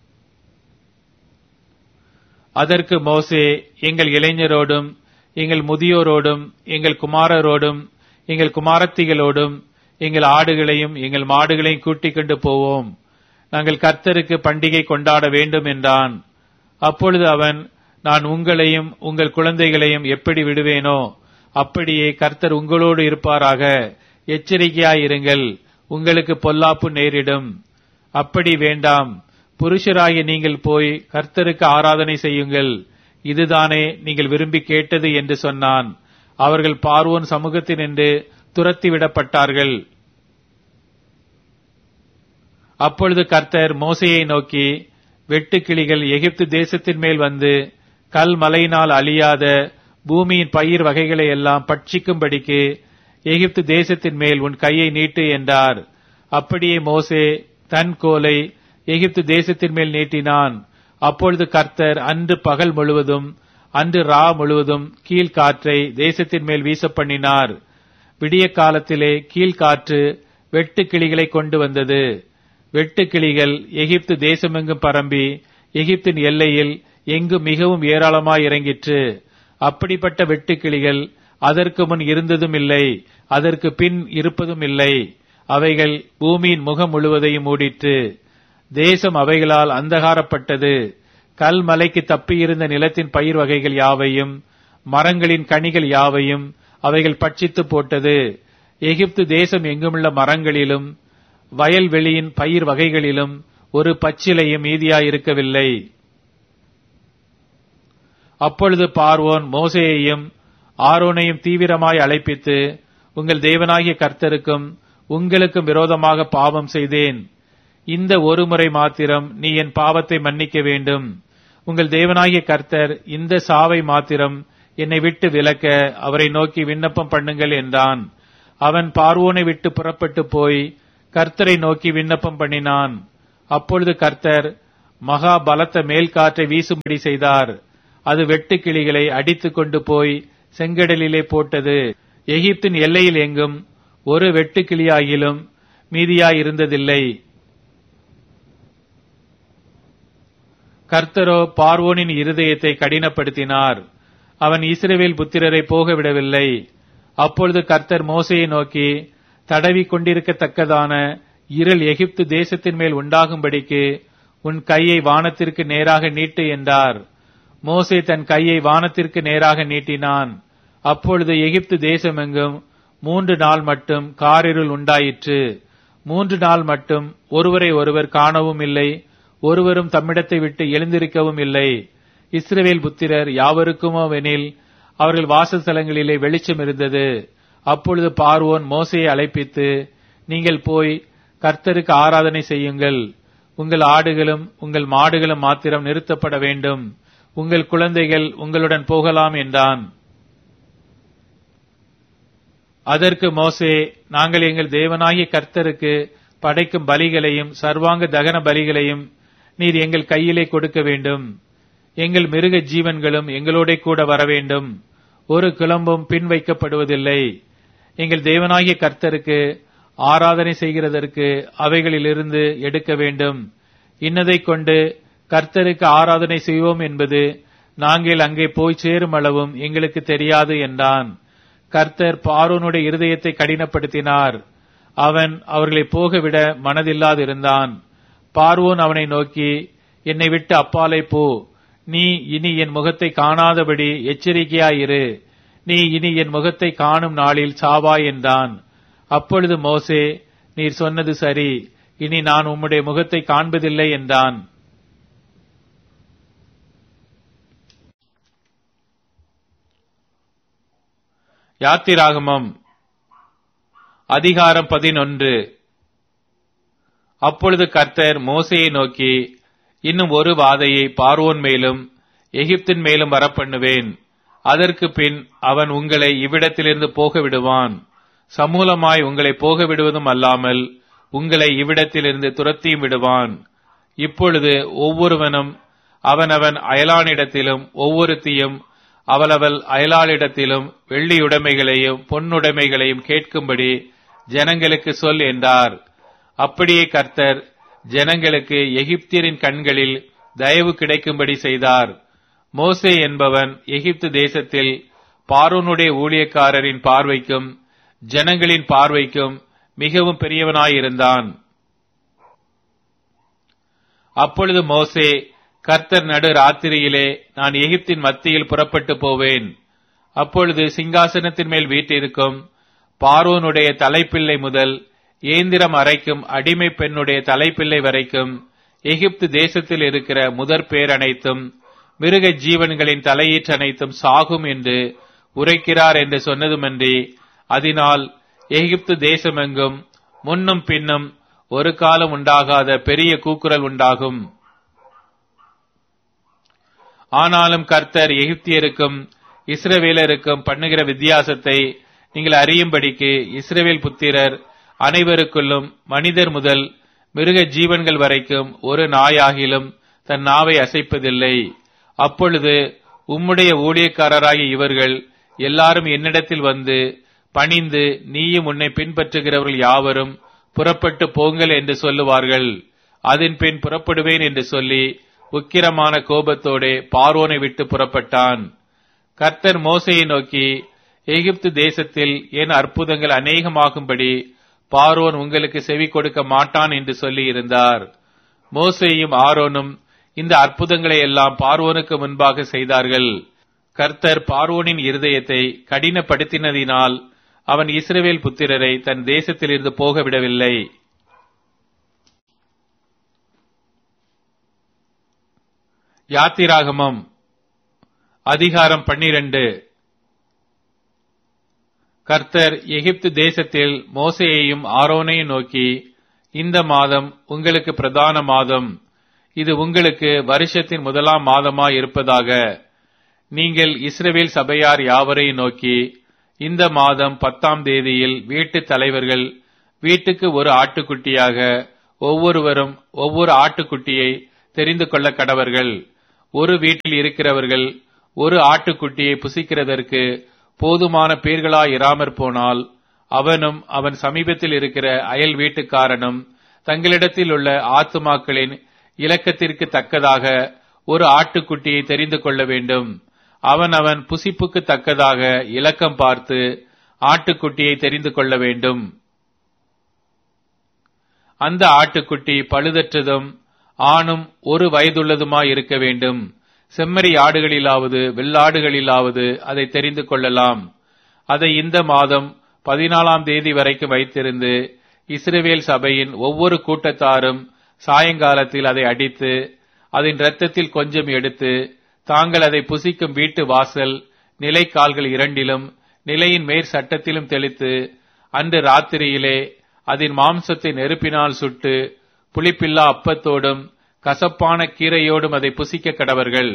அதற்கு மோசே எங்கள் இளைஞரோடும் எங்கள் முதியோரோடும் எங்கள் குமாரரோடும் எங்கள் குமாரத்திகளோடும் எங்கள் ஆடுகளையும் எங்கள் மாடுகளையும் கூட்டிக் கொண்டு போவோம் நாங்கள் கர்த்தருக்கு பண்டிகை கொண்டாட வேண்டும் என்றான் அப்பொழுது அவன் நான் உங்களையும் உங்கள் குழந்தைகளையும் எப்படி விடுவேனோ அப்படியே கர்த்தர் உங்களோடு இருப்பாராக எச்சரிக்கையாயிருங்கள் உங்களுக்கு பொல்லாப்பு நேரிடும் அப்படி வேண்டாம் புருஷராகிய நீங்கள் போய் கர்த்தருக்கு ஆராதனை செய்யுங்கள் இதுதானே நீங்கள் விரும்பி கேட்டது என்று சொன்னான் அவர்கள் பார்வோன் சமூகத்தினின்று துரத்தி விடப்பட்டார்கள் அப்பொழுது கர்த்தர் மோசையை நோக்கி வெட்டுக்கிளிகள் எகிப்து தேசத்தின் மேல் வந்து கல் மலையினால் அழியாத பூமியின் பயிர் வகைகளை எல்லாம் பட்சிக்கும்படிக்கு எகிப்து தேசத்தின் மேல் உன் கையை நீட்டு என்றார் அப்படியே மோசே தன் கோலை எகிப்து தேசத்தின் மேல் நீட்டினான் அப்பொழுது கர்த்தர் அன்று பகல் முழுவதும் அன்று ரா முழுவதும் கீழ்காற்றை தேசத்தின் மேல் வீச பண்ணினார் விடிய காலத்திலே கீழ்காற்று வெட்டு கிளிகளை கொண்டு வந்தது வெட்டு கிளிகள் எகிப்து தேசமெங்கும் பரம்பி எகிப்தின் எல்லையில் எங்கு மிகவும் ஏராளமாய் இறங்கிற்று அப்படிப்பட்ட வெட்டுக்கிளிகள் அதற்கு முன் இருந்ததும் இல்லை அதற்கு பின் இருப்பதும் இல்லை அவைகள் பூமியின் முகம் முழுவதையும் மூடிற்று தேசம் அவைகளால் அந்தகாரப்பட்டது கல் மலைக்கு தப்பியிருந்த நிலத்தின் பயிர் வகைகள் யாவையும் மரங்களின் கனிகள் யாவையும் அவைகள் பட்சித்து போட்டது எகிப்து தேசம் எங்குமுள்ள மரங்களிலும் வயல்வெளியின் பயிர் வகைகளிலும் ஒரு பச்சிலையும் மீதியாயிருக்கவில்லை அப்பொழுது பார்வோன் மோசேயையும் ஆரோனையும் தீவிரமாய் அழைப்பித்து உங்கள் தேவனாகிய கர்த்தருக்கும் உங்களுக்கும் விரோதமாக பாவம் செய்தேன் இந்த ஒரு முறை மாத்திரம் நீ என் பாவத்தை மன்னிக்க வேண்டும் உங்கள் தேவனாகிய கர்த்தர் இந்த சாவை மாத்திரம் என்னை விட்டு விலக்க அவரை நோக்கி விண்ணப்பம் பண்ணுங்கள் என்றான் அவன் பார்வோனை விட்டு புறப்பட்டு போய் கர்த்தரை நோக்கி விண்ணப்பம் பண்ணினான் அப்பொழுது கர்த்தர் மகா பலத்த மேல் காற்றை வீசும்படி செய்தார் அது வெட்டுக்கிளிகளை அடித்துக் கொண்டு போய் செங்கடலிலே போட்டது எகிப்தின் எல்லையில் எங்கும் ஒரு வெட்டுக்கிளியாகிலும் மீதியாயிருந்ததில்லை கர்த்தரோ பார்வோனின் இருதயத்தை கடினப்படுத்தினார் அவன் இஸ்ரவேல் புத்திரரை போக விடவில்லை அப்பொழுது கர்த்தர் மோசையை நோக்கி தடவி கொண்டிருக்கத்தக்கதான இருள் எகிப்து தேசத்தின் மேல் உண்டாகும்படிக்கு உன் கையை வானத்திற்கு நேராக நீட்டு என்றார் மோசே தன் கையை வானத்திற்கு நேராக நீட்டினான் அப்பொழுது எகிப்து தேசமெங்கும் மூன்று நாள் மட்டும் காரிருள் உண்டாயிற்று மூன்று நாள் மட்டும் ஒருவரை ஒருவர் காணவும் இல்லை ஒருவரும் தம்மிடத்தை விட்டு எழுந்திருக்கவும் இல்லை இஸ்ரவேல் புத்திரர் யாவருக்குமோவெனில் அவர்கள் வாசஸ்தலங்களிலே வெளிச்சம் இருந்தது அப்பொழுது பார்வோன் மோசையை அழைப்பித்து நீங்கள் போய் கர்த்தருக்கு ஆராதனை செய்யுங்கள் உங்கள் ஆடுகளும் உங்கள் மாடுகளும் மாத்திரம் நிறுத்தப்பட வேண்டும் உங்கள் குழந்தைகள் உங்களுடன் போகலாம் என்றான் அதற்கு மோசே நாங்கள் எங்கள் தேவனாகிய கர்த்தருக்கு படைக்கும் பலிகளையும் சர்வாங்க தகன பலிகளையும் நீர் எங்கள் கையிலே கொடுக்க வேண்டும் எங்கள் மிருக ஜீவன்களும் எங்களோட கூட வர வேண்டும் ஒரு கிளம்பும் பின் வைக்கப்படுவதில்லை எங்கள் தேவனாகிய கர்த்தருக்கு ஆராதனை செய்கிறதற்கு அவைகளிலிருந்து எடுக்க வேண்டும் இன்னதை கொண்டு கர்த்தருக்கு ஆராதனை செய்வோம் என்பது நாங்கள் அங்கே போய் சேரும் அளவும் எங்களுக்கு தெரியாது என்றான் கர்த்தர் பார்வோனுடைய இருதயத்தை கடினப்படுத்தினார் அவன் அவர்களை போகவிட மனதில்லாதிருந்தான் பார்வோன் அவனை நோக்கி என்னை விட்டு அப்பாலே போ நீ இனி என் முகத்தை காணாதபடி எச்சரிக்கையாயிரு நீ இனி என் முகத்தை காணும் நாளில் சாவாய் என்றான் அப்பொழுது மோசே நீர் சொன்னது சரி இனி நான் உம்முடைய முகத்தை காண்பதில்லை என்றான் யாத்திராகமம் அதிகாரம் பதினொன்று அப்பொழுது கர்த்தர் மோசையை நோக்கி இன்னும் ஒரு வாதையை பார்வோன் மேலும் எகிப்தின் மேலும் வரப்பண்ணுவேன் அதற்கு பின் அவன் உங்களை இவ்விடத்திலிருந்து போக விடுவான் சமூலமாய் உங்களை போக விடுவதும் அல்லாமல் உங்களை இவ்விடத்திலிருந்து துரத்தியும் விடுவான் இப்பொழுது ஒவ்வொருவனும் அவனவன் அயலானிடத்திலும் ஒவ்வொருத்தியும் அவளவள் அயலாளிடத்திலும் வெள்ளியுடைமைகளையும் பொன்னுடைமைகளையும் கேட்கும்படி ஜனங்களுக்கு சொல் என்றார் அப்படியே கர்த்தர் ஜனங்களுக்கு எகிப்தியரின் கண்களில் தயவு கிடைக்கும்படி செய்தார் மோசே என்பவன் எகிப்து தேசத்தில் பார்வனுடைய ஊழியக்காரரின் பார்வைக்கும் ஜனங்களின் பார்வைக்கும் மிகவும் பெரியவனாயிருந்தான் அப்பொழுது மோசே கர்த்தர் நடு ராத்திரியிலே நான் எகிப்தின் மத்தியில் புறப்பட்டு போவேன் அப்பொழுது சிங்காசனத்தின் மேல் வீட்டிருக்கும் பார்வோனுடைய தலைப்பிள்ளை முதல் ஏந்திரம் அரைக்கும் அடிமை பெண்ணுடைய தலைப்பிள்ளை வரைக்கும் எகிப்து தேசத்தில் இருக்கிற முதற் பேர் அனைத்தும் மிருக ஜீவன்களின் தலையீற்று அனைத்தும் சாகும் என்று உரைக்கிறார் என்று சொன்னதுமன்றி அதனால் எகிப்து தேசமெங்கும் முன்னும் பின்னும் ஒரு காலம் உண்டாகாத பெரிய கூக்குரல் உண்டாகும் ஆனாலும் கர்த்தர் எகிப்தியருக்கும் இஸ்ரவேலருக்கும் பண்ணுகிற வித்தியாசத்தை நீங்கள் அறியும்படிக்கு இஸ்ரவேல் புத்திரர் அனைவருக்குள்ளும் மனிதர் முதல் மிருக ஜீவன்கள் வரைக்கும் ஒரு நாயாகிலும் தன் நாவை அசைப்பதில்லை அப்பொழுது உம்முடைய ஊழியக்காரராகிய இவர்கள் எல்லாரும் என்னிடத்தில் வந்து பணிந்து நீயும் உன்னை பின்பற்றுகிறவர்கள் யாவரும் புறப்பட்டு போங்கள் என்று சொல்லுவார்கள் அதன் பின் புறப்படுவேன் என்று சொல்லி உக்கிரமான கோபத்தோடே பார்வோனை விட்டு புறப்பட்டான் கர்த்தர் மோசையை நோக்கி எகிப்து தேசத்தில் என் அற்புதங்கள் அநேகமாகும்படி பார்வோன் உங்களுக்கு செவி கொடுக்க மாட்டான் என்று சொல்லி இருந்தார் மோசேயும் ஆரோனும் இந்த அற்புதங்களை எல்லாம் பார்வோனுக்கு முன்பாக செய்தார்கள் கர்த்தர் பார்வோனின் இருதயத்தை கடினப்படுத்தினதினால் அவன் இஸ்ரவேல் புத்திரரை தன் தேசத்திலிருந்து போக விடவில்லை யாத்திராகமம் அதிகாரம் பன்னிரண்டு கர்த்தர் எகிப்து தேசத்தில் மோசேயையும் ஆரோனையும் நோக்கி இந்த மாதம் உங்களுக்கு பிரதான மாதம் இது உங்களுக்கு வருஷத்தின் முதலாம் மாதமாய் இருப்பதாக நீங்கள் இஸ்ரவேல் சபையார் யாவரையும் நோக்கி இந்த மாதம் பத்தாம் தேதியில் வீட்டு தலைவர்கள் வீட்டுக்கு ஒரு ஆட்டுக்குட்டியாக ஒவ்வொருவரும் ஒவ்வொரு ஆட்டுக்குட்டியை தெரிந்து கொள்ள கடவர்கள் ஒரு வீட்டில் இருக்கிறவர்கள் ஒரு ஆட்டுக்குட்டியை புசிக்கிறதற்கு போதுமான பேர்களாயிராமற் போனால் அவனும் அவன் சமீபத்தில் இருக்கிற அயல் வீட்டுக்காரனும் தங்களிடத்தில் உள்ள ஆத்துமாக்களின் இலக்கத்திற்கு தக்கதாக ஒரு ஆட்டுக்குட்டியை தெரிந்து கொள்ள வேண்டும் அவன் அவன் புசிப்புக்கு தக்கதாக இலக்கம் பார்த்து ஆட்டுக்குட்டியை தெரிந்து கொள்ள வேண்டும் அந்த ஆட்டுக்குட்டி பழுதற்றதும் ஆணும் ஒரு வயதுள்ளதுமாய் இருக்க வேண்டும் செம்மறி ஆடுகளிலாவது வெள்ளாடுகளிலாவது அதை தெரிந்து கொள்ளலாம் அதை இந்த மாதம் பதினாலாம் தேதி வரைக்கும் வைத்திருந்து இஸ்ரவேல் சபையின் ஒவ்வொரு கூட்டத்தாரும் சாயங்காலத்தில் அதை அடித்து அதன் இரத்தத்தில் கொஞ்சம் எடுத்து தாங்கள் அதை புசிக்கும் வீட்டு வாசல் நிலைக்கால்கள் இரண்டிலும் நிலையின் மேற் சட்டத்திலும் தெளித்து அன்று ராத்திரியிலே அதன் மாம்சத்தை நெருப்பினால் சுட்டு புளிப்பில்லா அப்பத்தோடும் கசப்பான கீரையோடும் அதை புசிக்க கடவர்கள்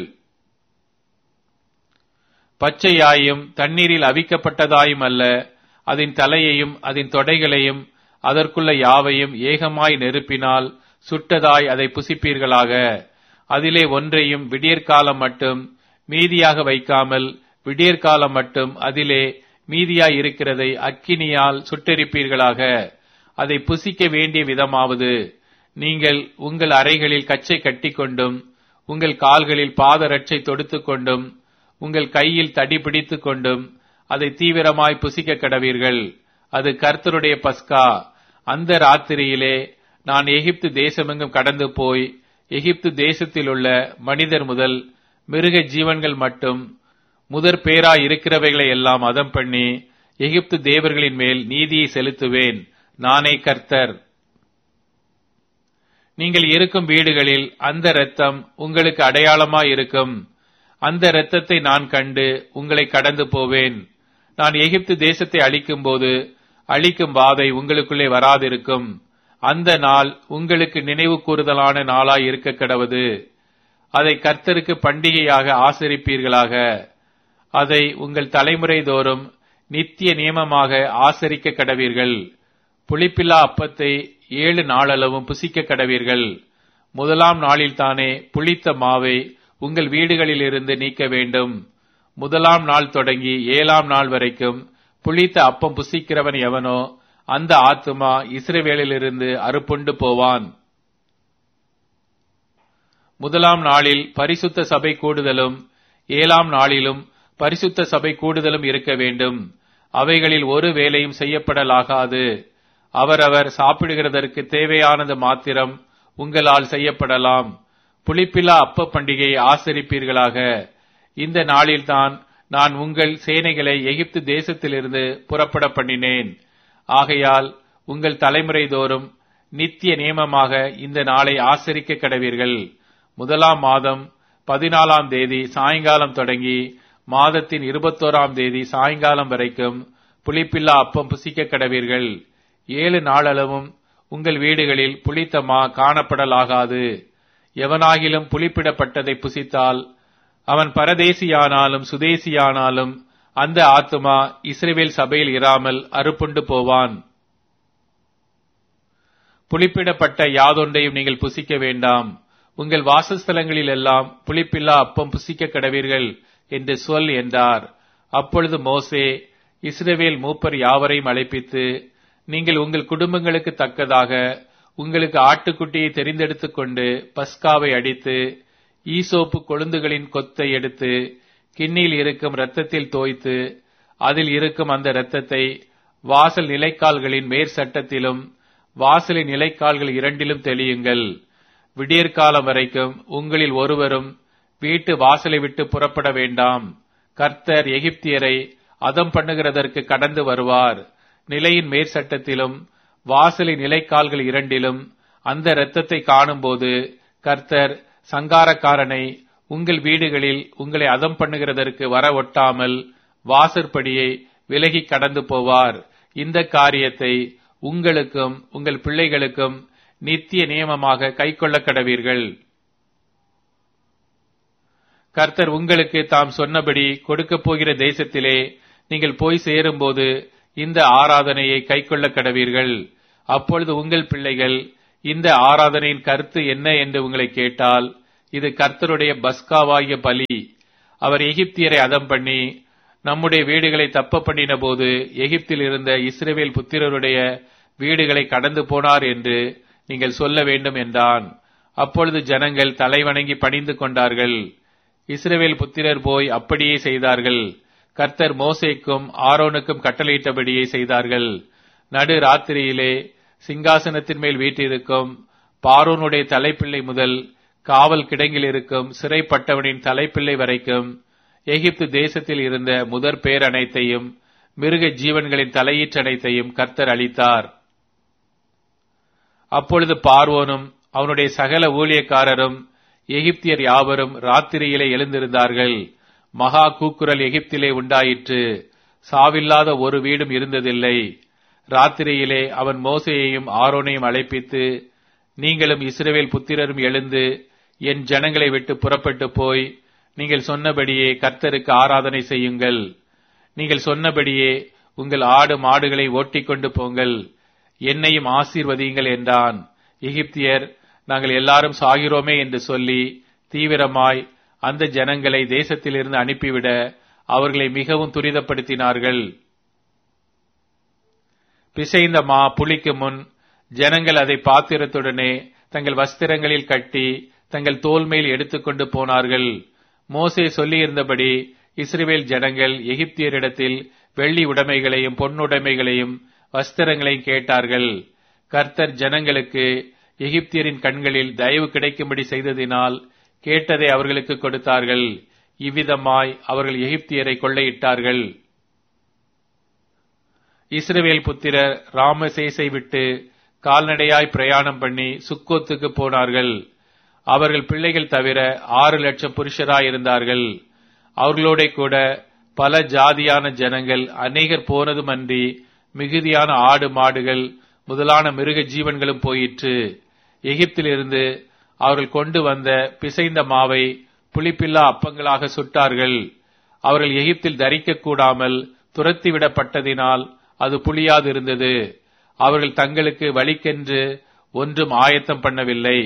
பச்சையாயும் தண்ணீரில் அவிக்கப்பட்டதாயும் அல்ல அதன் தலையையும் அதன் தொடைகளையும் அதற்குள்ள யாவையும் ஏகமாய் நெருப்பினால் சுட்டதாய் அதை புசிப்பீர்களாக அதிலே ஒன்றையும் விடியற்காலம் மட்டும் மீதியாக வைக்காமல் விடியற்காலம் மட்டும் அதிலே மீதியாய் இருக்கிறதை அக்கினியால் சுட்டெரிப்பீர்களாக அதை புசிக்க வேண்டிய விதமாவது நீங்கள் உங்கள் அறைகளில் கச்சை கட்டிக்கொண்டும் உங்கள் கால்களில் பாதரட்சை தொடுத்துக் கொண்டும் உங்கள் கையில் தடி பிடித்துக் கொண்டும் அதை தீவிரமாய் புசிக்க கடவீர்கள் அது கர்த்தருடைய பஸ்கா அந்த ராத்திரியிலே நான் எகிப்து தேசமெங்கும் கடந்து போய் எகிப்து தேசத்தில் உள்ள மனிதர் முதல் மிருக ஜீவன்கள் மட்டும் முதற் பேராய் இருக்கிறவைகளை எல்லாம் அதம் பண்ணி எகிப்து தேவர்களின் மேல் நீதியை செலுத்துவேன் நானே கர்த்தர் நீங்கள் இருக்கும் வீடுகளில் அந்த இரத்தம் உங்களுக்கு அடையாளமாய் இருக்கும் அந்த இரத்தத்தை நான் கண்டு உங்களை கடந்து போவேன் நான் எகிப்து தேசத்தை அழிக்கும் போது அழிக்கும் வாதை உங்களுக்குள்ளே வராதிருக்கும் அந்த நாள் உங்களுக்கு நினைவு கூறுதலான நாளாய் இருக்க கடவது அதை கர்த்தருக்கு பண்டிகையாக ஆசரிப்பீர்களாக அதை உங்கள் தலைமுறை தோறும் நித்திய நியமமாக ஆசரிக்க கடவீர்கள் புளிப்பில்லா அப்பத்தை ஏழு நாளளவும் புசிக்க கடவீர்கள் முதலாம் நாளில்தானே புளித்த மாவை உங்கள் வீடுகளிலிருந்து நீக்க வேண்டும் முதலாம் நாள் தொடங்கி ஏழாம் நாள் வரைக்கும் புளித்த அப்பம் புசிக்கிறவன் எவனோ அந்த ஆத்துமா இஸ்ரவேலிலிருந்து அறுப்புண்டு போவான் முதலாம் நாளில் பரிசுத்த சபை கூடுதலும் ஏழாம் நாளிலும் பரிசுத்த சபை கூடுதலும் இருக்க வேண்டும் அவைகளில் ஒரு வேலையும் செய்யப்படலாகாது அவரவர் சாப்பிடுகிறதற்கு தேவையானது மாத்திரம் உங்களால் செய்யப்படலாம் புளிப்பில்லா அப்ப பண்டிகையை ஆசரிப்பீர்களாக இந்த நாளில்தான் நான் உங்கள் சேனைகளை எகிப்து தேசத்திலிருந்து புறப்பட பண்ணினேன் ஆகையால் உங்கள் தலைமுறை தோறும் நித்திய நியமமாக இந்த நாளை ஆசரிக்க கடவீர்கள் முதலாம் மாதம் பதினாலாம் தேதி சாயங்காலம் தொடங்கி மாதத்தின் இருபத்தோராம் தேதி சாயங்காலம் வரைக்கும் புளிப்பில்லா அப்பம் புசிக்க கடவீர்கள் ஏழு நாளளவும் உங்கள் வீடுகளில் புளித்த மா காணப்படலாகாது எவனாகிலும் புளிப்பிடப்பட்டதை புசித்தால் அவன் பரதேசியானாலும் சுதேசியானாலும் அந்த ஆத்துமா இஸ்ரேவேல் சபையில் இராமல் அறுப்புண்டு போவான் புளிப்பிடப்பட்ட யாதொன்றையும் நீங்கள் புசிக்க வேண்டாம் உங்கள் வாசஸ்தலங்களில் எல்லாம் புளிப்பில்லா அப்பம் புசிக்க கடவீர்கள் என்று சொல் என்றார் அப்பொழுது மோசே இஸ்ரவேல் மூப்பர் யாவரையும் அழைப்பித்து நீங்கள் உங்கள் குடும்பங்களுக்கு தக்கதாக உங்களுக்கு ஆட்டுக்குட்டியை தெரிந்தெடுத்துக் கொண்டு பஸ்காவை அடித்து ஈசோப்பு கொழுந்துகளின் கொத்தை எடுத்து கிண்ணியில் இருக்கும் இரத்தத்தில் தோய்த்து அதில் இருக்கும் அந்த இரத்தத்தை வாசல் நிலைக்கால்களின் மேற் சட்டத்திலும் வாசலின் நிலைக்கால்கள் இரண்டிலும் தெளியுங்கள் விடியற்காலம் வரைக்கும் உங்களில் ஒருவரும் வீட்டு வாசலை விட்டு புறப்பட வேண்டாம் கர்த்தர் எகிப்தியரை அதம் பண்ணுகிறதற்கு கடந்து வருவார் நிலையின் மேற்சட்டத்திலும் வாசலின் நிலைக்கால்கள் இரண்டிலும் அந்த இரத்தத்தை காணும்போது கர்த்தர் சங்காரக்காரனை உங்கள் வீடுகளில் உங்களை அதம் பண்ணுகிறதற்கு வர ஒட்டாமல் வாசற்படியை விலகி கடந்து போவார் இந்த காரியத்தை உங்களுக்கும் உங்கள் பிள்ளைகளுக்கும் நித்திய நியமமாக கைக்கொள்ள கடவீர்கள் கர்த்தர் உங்களுக்கு தாம் சொன்னபடி கொடுக்கப் போகிற தேசத்திலே நீங்கள் போய் சேரும்போது இந்த ஆராதனையை கைக்கொள்ள கடவீர்கள் அப்பொழுது உங்கள் பிள்ளைகள் இந்த ஆராதனையின் கருத்து என்ன என்று உங்களை கேட்டால் இது கர்த்தருடைய பஸ்காவாகிய பலி அவர் எகிப்தியரை அதம் பண்ணி நம்முடைய வீடுகளை தப்ப பண்ணின போது எகிப்தில் இருந்த இஸ்ரவேல் புத்திரருடைய வீடுகளை கடந்து போனார் என்று நீங்கள் சொல்ல வேண்டும் என்றான் அப்பொழுது ஜனங்கள் தலைவணங்கி பணிந்து கொண்டார்கள் இஸ்ரவேல் புத்திரர் போய் அப்படியே செய்தார்கள் கர்த்தர் மோசேக்கும் ஆரோனுக்கும் கட்டளையிட்டபடியே செய்தார்கள் நடு ராத்திரியிலே சிங்காசனத்தின் மேல் வீட்டிருக்கும் பாரோனுடைய தலைப்பிள்ளை முதல் காவல் கிடங்கில் இருக்கும் சிறைப்பட்டவனின் தலைப்பிள்ளை வரைக்கும் எகிப்து தேசத்தில் இருந்த முதற் பேர் அனைத்தையும் மிருக ஜீவன்களின் தலையீற்றனைத்தையும் கர்த்தர் அளித்தார் அப்பொழுது பார்வோனும் அவனுடைய சகல ஊழியக்காரரும் எகிப்தியர் யாவரும் ராத்திரியிலே எழுந்திருந்தார்கள் மகா கூக்குரல் எகிப்திலே உண்டாயிற்று சாவில்லாத ஒரு வீடும் இருந்ததில்லை ராத்திரியிலே அவன் மோசையையும் ஆரோனையும் அழைப்பித்து நீங்களும் இஸ்ரவேல் புத்திரரும் எழுந்து என் ஜனங்களை விட்டு புறப்பட்டு போய் நீங்கள் சொன்னபடியே கர்த்தருக்கு ஆராதனை செய்யுங்கள் நீங்கள் சொன்னபடியே உங்கள் ஆடு மாடுகளை ஓட்டிக்கொண்டு போங்கள் என்னையும் ஆசீர்வதியுங்கள் என்றான் எகிப்தியர் நாங்கள் எல்லாரும் சாகிறோமே என்று சொல்லி தீவிரமாய் அந்த ஜனங்களை தேசத்திலிருந்து அனுப்பிவிட அவர்களை மிகவும் துரிதப்படுத்தினார்கள் பிசைந்த மா புளிக்கு முன் ஜனங்கள் அதை பாத்திரத்துடனே தங்கள் வஸ்திரங்களில் கட்டி தங்கள் தோல் மேல் எடுத்துக்கொண்டு போனார்கள் மோசே சொல்லியிருந்தபடி இஸ்ரேல் ஜனங்கள் எகிப்தியரிடத்தில் வெள்ளி உடைமைகளையும் பொன்னுடைமைகளையும் வஸ்திரங்களையும் கேட்டார்கள் கர்த்தர் ஜனங்களுக்கு எகிப்தியரின் கண்களில் தயவு கிடைக்கும்படி செய்ததினால் கேட்டதை அவர்களுக்கு கொடுத்தார்கள் இவ்விதமாய் அவர்கள் எகிப்தியரை கொள்ளையிட்டார்கள் இஸ்ரவேல் புத்திரர் ராமசேசை விட்டு கால்நடையாய் பிரயாணம் பண்ணி சுக்கோத்துக்கு போனார்கள் அவர்கள் பிள்ளைகள் தவிர ஆறு லட்சம் புருஷராய் இருந்தார்கள் அவர்களோட கூட பல ஜாதியான ஜனங்கள் அநேகர் போனதுமன்றி மிகுதியான ஆடு மாடுகள் முதலான மிருக ஜீவன்களும் போயிற்று எகிப்திலிருந்து அவர்கள் கொண்டு வந்த பிசைந்த மாவை புளிப்பில்லா அப்பங்களாக சுட்டார்கள் அவர்கள் எகிப்தில் தரிக்க கூடாமல் துரத்திவிடப்பட்டதினால் அது புளியாதிருந்தது அவர்கள் தங்களுக்கு வழிக்கென்று ஒன்றும் ஆயத்தம் பண்ணவில்லை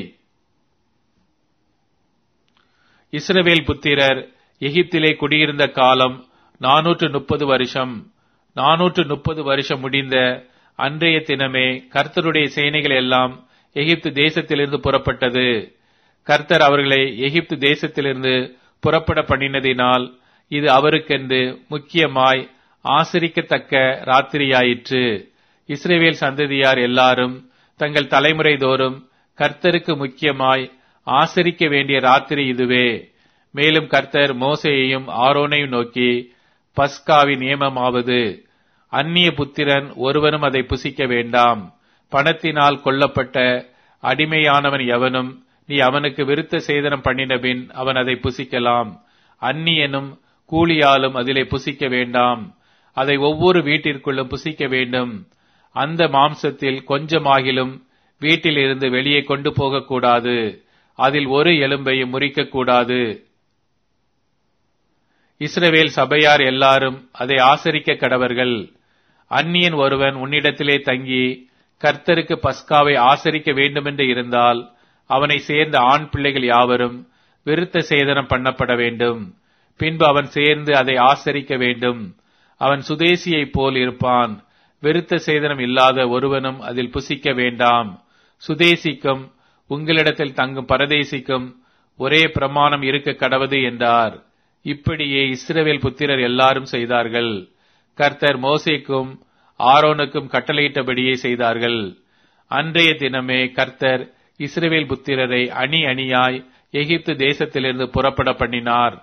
இஸ்ரவேல் புத்திரர் எகிப்திலே குடியிருந்த காலம் நானூற்று முப்பது வருஷம் நானூற்று முப்பது வருஷம் முடிந்த அன்றைய தினமே கர்த்தருடைய சேனைகள் எல்லாம் எகிப்து தேசத்திலிருந்து புறப்பட்டது கர்த்தர் அவர்களை எகிப்து தேசத்திலிருந்து புறப்பட பண்ணினதினால் இது அவருக்கென்று முக்கியமாய் ஆசிரிக்கத்தக்க ராத்திரியாயிற்று இஸ்ரேவேல் சந்ததியார் எல்லாரும் தங்கள் தலைமுறை தோறும் கர்த்தருக்கு முக்கியமாய் ஆசரிக்க வேண்டிய ராத்திரி இதுவே மேலும் கர்த்தர் மோசையையும் ஆரோனையும் நோக்கி பஸ்காவின் நியமமாவது அந்நிய புத்திரன் ஒருவனும் அதை புசிக்க வேண்டாம் பணத்தினால் கொல்லப்பட்ட அடிமையானவன் எவனும் நீ அவனுக்கு விருத்த சேதனம் பண்ணினபின் அவன் அதை புசிக்கலாம் அந்நியனும் கூலியாலும் அதிலே புசிக்க வேண்டாம் அதை ஒவ்வொரு வீட்டிற்குள்ளும் புசிக்க வேண்டும் அந்த மாம்சத்தில் கொஞ்சமாகிலும் வீட்டில் இருந்து வெளியே கொண்டு போகக்கூடாது அதில் ஒரு எலும்பையும் முறிக்கக்கூடாது இஸ்ரவேல் சபையார் எல்லாரும் அதை ஆசரிக்க கடவர்கள் அந்நியன் ஒருவன் உன்னிடத்திலே தங்கி கர்த்தருக்கு பஸ்காவை ஆசரிக்க வேண்டுமென்று இருந்தால் அவனை சேர்ந்த ஆண் பிள்ளைகள் யாவரும் விருத்த சேதனம் பண்ணப்பட வேண்டும் பின்பு அவன் சேர்ந்து அதை ஆசரிக்க வேண்டும் அவன் சுதேசியைப் போல் இருப்பான் விருத்த சேதனம் இல்லாத ஒருவனும் அதில் புசிக்க வேண்டாம் சுதேசிக்கும் உங்களிடத்தில் தங்கும் பரதேசிக்கும் ஒரே பிரமாணம் இருக்க கடவது என்றார் இப்படியே இஸ்ரவேல் புத்திரர் எல்லாரும் செய்தார்கள் கர்த்தர் மோசேக்கும் ஆரோனுக்கும் கட்டளையிட்டபடியே செய்தார்கள் அன்றைய தினமே கர்த்தர் இஸ்ரவேல் புத்திரரை அணி அணியாய் எகிப்து தேசத்திலிருந்து புறப்பட பண்ணினார்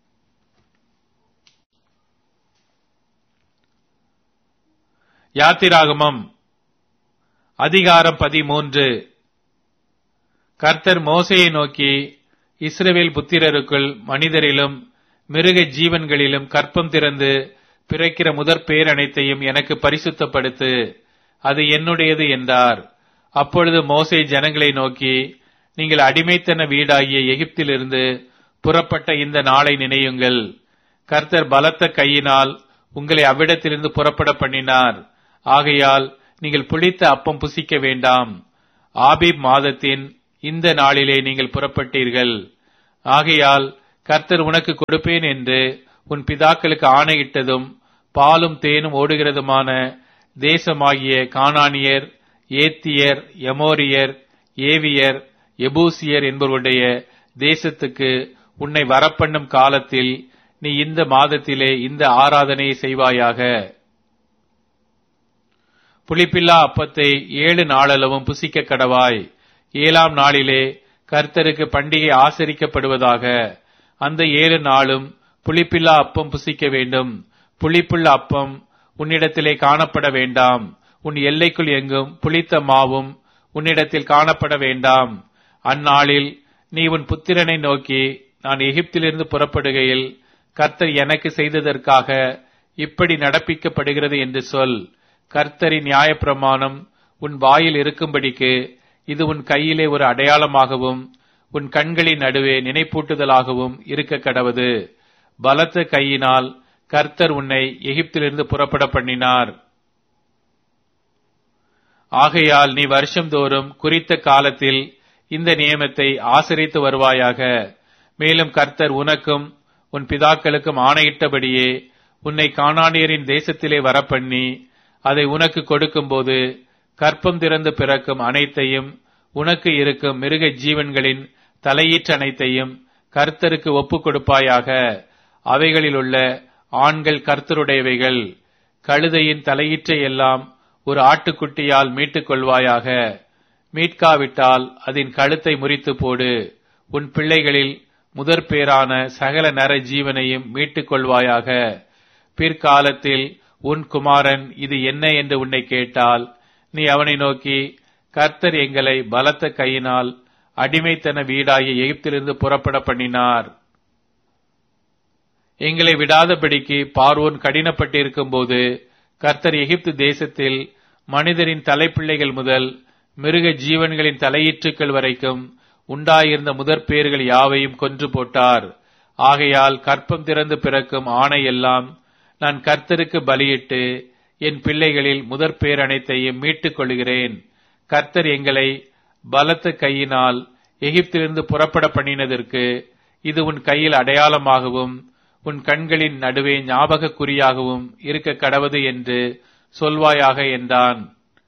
யாத்திராகமம் அதிகாரம் பதிமூன்று கர்த்தர் மோசையை நோக்கி இஸ்ரவேல் புத்திரருக்குள் மனிதரிலும் மிருக ஜீவன்களிலும் கற்பம் திறந்து பிறக்கிற முதற் பேர் அனைத்தையும் எனக்கு பரிசுத்தப்படுத்து அது என்னுடையது என்றார் அப்பொழுது மோசே ஜனங்களை நோக்கி நீங்கள் அடிமைத்தன வீடாகிய எகிப்திலிருந்து புறப்பட்ட இந்த நாளை நினையுங்கள் கர்த்தர் பலத்த கையினால் உங்களை அவ்விடத்திலிருந்து புறப்பட பண்ணினார் ஆகையால் நீங்கள் புளித்த அப்பம் புசிக்க வேண்டாம் ஆபீப் மாதத்தின் இந்த நாளிலே நீங்கள் புறப்பட்டீர்கள் ஆகையால் கர்த்தர் உனக்கு கொடுப்பேன் என்று உன் பிதாக்களுக்கு ஆணையிட்டதும் பாலும் தேனும் ஓடுகிறதுமான தேசமாகிய கானானியர் ஏத்தியர் எமோரியர் ஏவியர் எபூசியர் என்பவருடைய தேசத்துக்கு உன்னை வரப்பண்ணும் காலத்தில் நீ இந்த மாதத்திலே இந்த ஆராதனையை செய்வாயாக புளிப்பில்லா அப்பத்தை ஏழு நாளளவும் புசிக்க கடவாய் ஏழாம் நாளிலே கர்த்தருக்கு பண்டிகை ஆசரிக்கப்படுவதாக அந்த ஏழு நாளும் புளிப்பில்லா அப்பம் புசிக்க வேண்டும் புளிப்புள்ள அப்பம் உன்னிடத்திலே காணப்பட வேண்டாம் உன் எல்லைக்குள் எங்கும் புளித்த மாவும் உன்னிடத்தில் காணப்பட வேண்டாம் அந்நாளில் நீ உன் புத்திரனை நோக்கி நான் எகிப்திலிருந்து புறப்படுகையில் கர்த்தர் எனக்கு செய்ததற்காக இப்படி நடப்பிக்கப்படுகிறது என்று சொல் கர்த்தரின் நியாயப்பிரமாணம் உன் வாயில் இருக்கும்படிக்கு இது உன் கையிலே ஒரு அடையாளமாகவும் உன் கண்களின் நடுவே நினைப்பூட்டுதலாகவும் இருக்க கடவது பலத்த கையினால் கர்த்தர் உன்னை எகிப்திலிருந்து புறப்பட பண்ணினார் ஆகையால் நீ வருஷம்தோறும் குறித்த காலத்தில் இந்த நியமத்தை ஆசரித்து வருவாயாக மேலும் கர்த்தர் உனக்கும் உன் பிதாக்களுக்கும் ஆணையிட்டபடியே உன்னை காணானியரின் தேசத்திலே வரப்பண்ணி அதை உனக்கு கொடுக்கும்போது கற்பம் திறந்து பிறக்கும் அனைத்தையும் உனக்கு இருக்கும் மிருக ஜீவன்களின் தலையீற்று அனைத்தையும் கர்த்தருக்கு ஒப்புக் கொடுப்பாயாக அவைகளில் உள்ள ஆண்கள் கர்த்தருடையவைகள் கழுதையின் தலையீற்றை எல்லாம் ஒரு ஆட்டுக்குட்டியால் மீட்டுக் கொள்வாயாக மீட்காவிட்டால் அதன் கழுத்தை முறித்து போடு உன் பிள்ளைகளில் முதற் பேரான சகல நர ஜீவனையும் மீட்டுக் கொள்வாயாக பிற்காலத்தில் உன் குமாரன் இது என்ன என்று உன்னை கேட்டால் நீ அவனை நோக்கி கர்த்தர் எங்களை பலத்த கையினால் அடிமைத்தன வீடாகிய எகிப்திலிருந்து புறப்பட பண்ணினார் எங்களை விடாதபடிக்கு பார்வோன் கடினப்பட்டிருக்கும் போது கர்த்தர் எகிப்து தேசத்தில் மனிதரின் தலைப்பிள்ளைகள் முதல் மிருக ஜீவன்களின் தலையீற்றுக்கள் வரைக்கும் உண்டாயிருந்த முதற் பேர்கள் யாவையும் கொன்று போட்டார் ஆகையால் கற்பம் திறந்து பிறக்கும் ஆணை எல்லாம் நான் கர்த்தருக்கு பலியிட்டு என் பிள்ளைகளில் முதற் பேர் அனைத்தையும் மீட்டுக் கொள்கிறேன் கர்த்தர் எங்களை பலத்த கையினால் எகிப்திலிருந்து புறப்பட பண்ணினதற்கு இது உன் கையில் அடையாளமாகவும் உன் கண்களின் நடுவே ஞாபக குறியாகவும் இருக்க கடவது என்று சொல்வாயாக என்றான்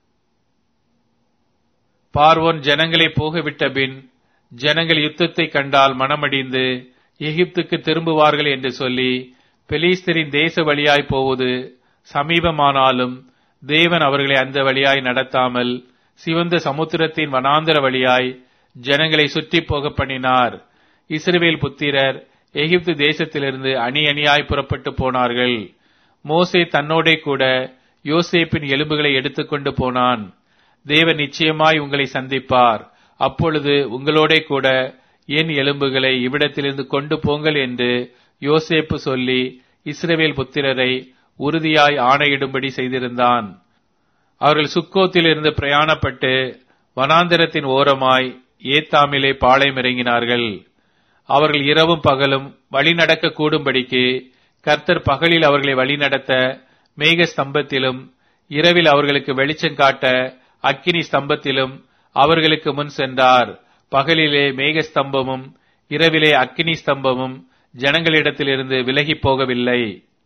பார்வோன் ஜனங்களை போகவிட்ட பின் ஜனங்கள் யுத்தத்தை கண்டால் மனமடிந்து எகிப்துக்கு திரும்புவார்கள் என்று சொல்லி பெலிஸ்தரின் தேச வழியாய் போவது சமீபமானாலும் தேவன் அவர்களை அந்த வழியாய் நடத்தாமல் சிவந்த சமுத்திரத்தின் வனாந்தர வழியாய் ஜனங்களை சுற்றி போக பண்ணினார் இஸ்ரவேல் புத்திரர் எகிப்து தேசத்திலிருந்து அணி அணியாய் புறப்பட்டு போனார்கள் மோசே தன்னோடே கூட யோசேப்பின் எலும்புகளை எடுத்துக்கொண்டு போனான் தேவன் நிச்சயமாய் உங்களை சந்திப்பார் அப்பொழுது உங்களோடே கூட என் எலும்புகளை இவ்விடத்திலிருந்து கொண்டு போங்கள் என்று யோசேப்பு சொல்லி இஸ்ரவேல் புத்திரரை உறுதியாய் ஆணையிடும்படி செய்திருந்தான் அவர்கள் சுக்கோத்திலிருந்து பிரயாணப்பட்டு வனாந்திரத்தின் ஓரமாய் ஏத்தாமிலே பாளையம் இறங்கினார்கள் அவர்கள் இரவும் பகலும் வழிநடக்க கூடும்படிக்கு கர்த்தர் பகலில் அவர்களை வழிநடத்த மேக ஸ்தம்பத்திலும் இரவில் அவர்களுக்கு வெளிச்சம் காட்ட அக்கினி ஸ்தம்பத்திலும் அவர்களுக்கு முன் சென்றார் பகலிலே மேக ஸ்தம்பமும் இரவிலே அக்கினி ஸ்தம்பமும் ஜனங்களிடத்திலிருந்து விலகி போகவில்லை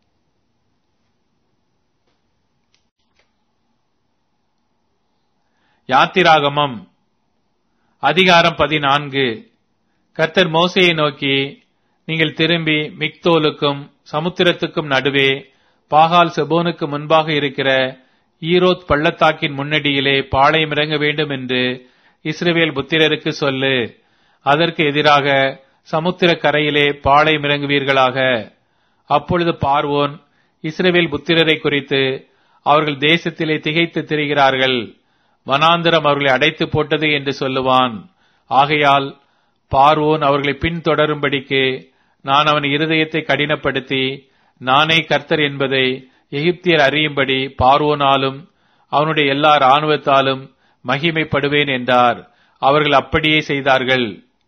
யாத்திராகமம் அதிகாரம் பதினான்கு கர்த்தர் மோசையை நோக்கி நீங்கள் திரும்பி மிக்தோலுக்கும் சமுத்திரத்துக்கும் நடுவே பாகால் செபோனுக்கு முன்பாக இருக்கிற ஈரோத் பள்ளத்தாக்கின் முன்னடியிலே பாளையம் இறங்க வேண்டும் என்று இஸ்ரவேல் புத்திரருக்கு சொல்லு அதற்கு எதிராக சமுத்திர கரையிலே பாளையம் இறங்குவீர்களாக அப்பொழுது பார்வோன் இஸ்ரவேல் புத்திரரை குறித்து அவர்கள் தேசத்திலே திகைத்து திரிகிறார்கள் வனாந்திரம் அவர்களை அடைத்து போட்டது என்று சொல்லுவான் ஆகையால் பார்வோன் அவர்களை பின்தொடரும்படிக்கு நான் அவன் இருதயத்தை கடினப்படுத்தி நானே கர்த்தர் என்பதை எகிப்தியர் அறியும்படி பார்வோனாலும் அவனுடைய எல்லா இராணுவத்தாலும் மகிமைப்படுவேன் என்றார் அவர்கள் அப்படியே செய்தார்கள்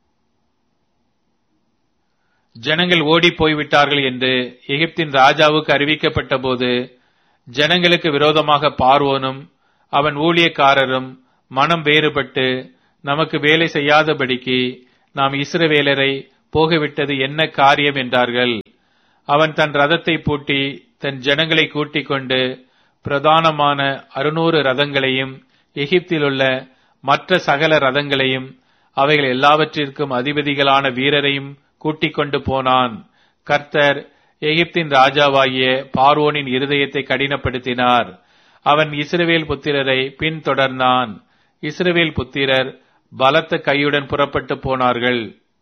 ஜனங்கள் ஓடி போய்விட்டார்கள் என்று எகிப்தின் ராஜாவுக்கு அறிவிக்கப்பட்ட போது ஜனங்களுக்கு விரோதமாக பார்வோனும் அவன் ஊழியக்காரரும் மனம் வேறுபட்டு நமக்கு வேலை செய்யாதபடிக்கு நாம் இஸ்ரவேலரை போகவிட்டது என்ன காரியம் என்றார்கள் அவன் தன் ரதத்தை பூட்டி தன் ஜனங்களை கூட்டிக் கொண்டு பிரதானமான அறுநூறு ரதங்களையும் எகிப்திலுள்ள மற்ற சகல ரதங்களையும் அவைகள் எல்லாவற்றிற்கும் அதிபதிகளான வீரரையும் கூட்டிக் கொண்டு போனான் கர்த்தர் எகிப்தின் ராஜாவாகிய பார்வோனின் இருதயத்தை கடினப்படுத்தினார் அவன் இஸ்ரவேல் புத்திரரை பின்தொடர்ந்தான் இஸ்ரவேல் புத்திரர் பலத்த கையுடன் புறப்பட்டு போனார்கள்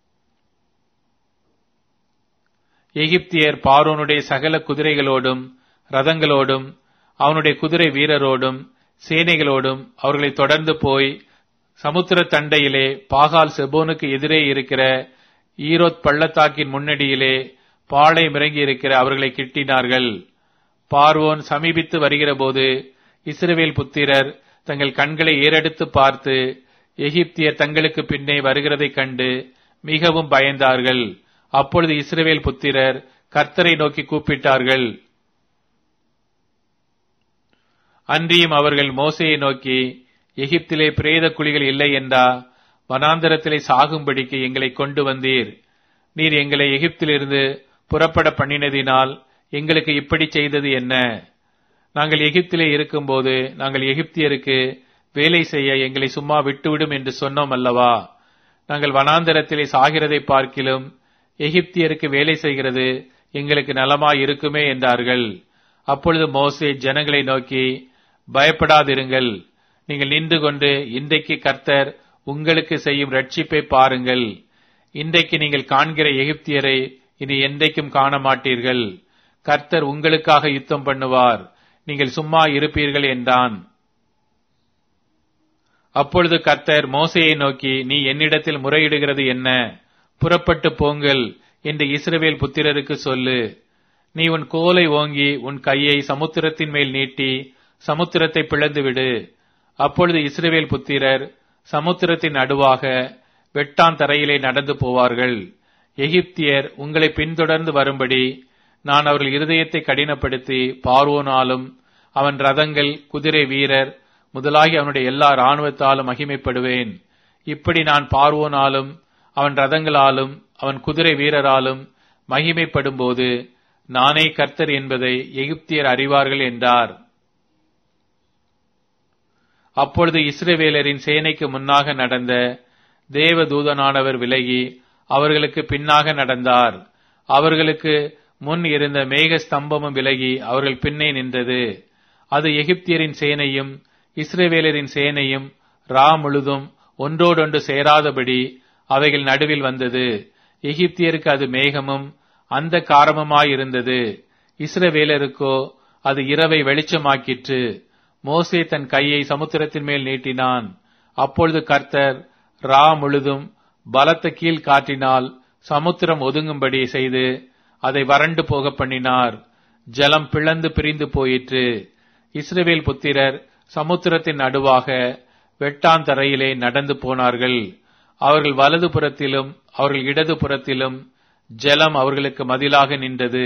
எகிப்தியர் பார்வோனுடைய சகல குதிரைகளோடும் ரதங்களோடும் அவனுடைய குதிரை வீரரோடும் சேனைகளோடும் அவர்களை தொடர்ந்து போய் சமுத்திர தண்டையிலே பாகால் செபோனுக்கு எதிரே இருக்கிற ஈரோத் பள்ளத்தாக்கின் முன்னடியிலே பாளை மிறங்கி இருக்கிற அவர்களை கிட்டினார்கள் பார்வோன் சமீபித்து வருகிறபோது இஸ்ரவேல் புத்திரர் தங்கள் கண்களை ஏறெடுத்து பார்த்து எகிப்தியர் தங்களுக்கு பின்னே வருகிறதைக் கண்டு மிகவும் பயந்தார்கள் அப்பொழுது இஸ்ரவேல் புத்திரர் கர்த்தரை நோக்கி கூப்பிட்டார்கள் அன்றியும் அவர்கள் மோசையை நோக்கி எகிப்திலே பிரேத குழிகள் இல்லை என்றா வனாந்தரத்திலே சாகும்படிக்கு எங்களை கொண்டு வந்தீர் நீர் எங்களை எகிப்திலிருந்து புறப்பட பண்ணினதினால் எங்களுக்கு இப்படி செய்தது என்ன நாங்கள் எகிப்திலே இருக்கும்போது நாங்கள் எகிப்தியருக்கு வேலை செய்ய எங்களை சும்மா விட்டுவிடும் என்று சொன்னோம் அல்லவா நாங்கள் வனாந்தரத்திலே சாகிறதை பார்க்கிலும் எகிப்தியருக்கு வேலை செய்கிறது எங்களுக்கு நலமாய் இருக்குமே என்றார்கள் அப்பொழுது மோசே ஜனங்களை நோக்கி பயப்படாதிருங்கள் நீங்கள் நின்று கொண்டு இன்றைக்கு கர்த்தர் உங்களுக்கு செய்யும் ரட்சிப்பை பாருங்கள் இன்றைக்கு நீங்கள் காண்கிற எகிப்தியரை இனி என்றைக்கும் காண மாட்டீர்கள் கர்த்தர் உங்களுக்காக யுத்தம் பண்ணுவார் நீங்கள் சும்மா இருப்பீர்கள் என்றான் அப்பொழுது கர்த்தர் மோசையை நோக்கி நீ என்னிடத்தில் முறையிடுகிறது என்ன புறப்பட்டு போங்கள் என்று இஸ்ரவேல் புத்திரருக்கு சொல்லு நீ உன் கோலை ஓங்கி உன் கையை சமுத்திரத்தின் மேல் நீட்டி சமுத்திரத்தை பிளந்து விடு அப்பொழுது இஸ்ரவேல் புத்திரர் சமுத்திரத்தின் நடுவாக வெட்டான் தரையிலே நடந்து போவார்கள் எகிப்தியர் உங்களை பின்தொடர்ந்து வரும்படி நான் அவர்கள் இருதயத்தை கடினப்படுத்தி பார்வோனாலும் அவன் ரதங்கள் குதிரை வீரர் முதலாகி அவனுடைய எல்லா இராணுவத்தாலும் மகிமைப்படுவேன் இப்படி நான் பார்வோனாலும் அவன் ரதங்களாலும் அவன் குதிரை வீரராலும் மகிமைப்படும்போது நானே கர்த்தர் என்பதை எகிப்தியர் அறிவார்கள் என்றார் அப்பொழுது இஸ்ரவேலரின் சேனைக்கு முன்னாக நடந்த தேவ தூதனானவர் விலகி அவர்களுக்கு பின்னாக நடந்தார் அவர்களுக்கு முன் இருந்த மேக ஸ்தம்பமும் விலகி அவர்கள் பின்னே நின்றது அது எகிப்தியரின் சேனையும் இஸ்ரவேலரின் சேனையும் ரா முழுதும் ஒன்றோடொன்று சேராதபடி அவைகள் நடுவில் வந்தது எகிப்தியருக்கு அது மேகமும் அந்த காரமுமாயிருந்தது இஸ்ரவேலருக்கோ அது இரவை வெளிச்சமாக்கிற்று மோசே தன் கையை சமுத்திரத்தின் மேல் நீட்டினான் அப்பொழுது கர்த்தர் ரா முழுதும் பலத்த கீழ் காற்றினால் சமுத்திரம் ஒதுங்கும்படி செய்து அதை வறண்டு போக பண்ணினார் ஜலம் பிளந்து பிரிந்து போயிற்று இஸ்ரவேல் புத்திரர் சமுத்திரத்தின் நடுவாக வெட்டாந்தரையிலே நடந்து போனார்கள் அவர்கள் வலது புறத்திலும் அவர்கள் இடது புறத்திலும் ஜலம் அவர்களுக்கு மதிலாக நின்றது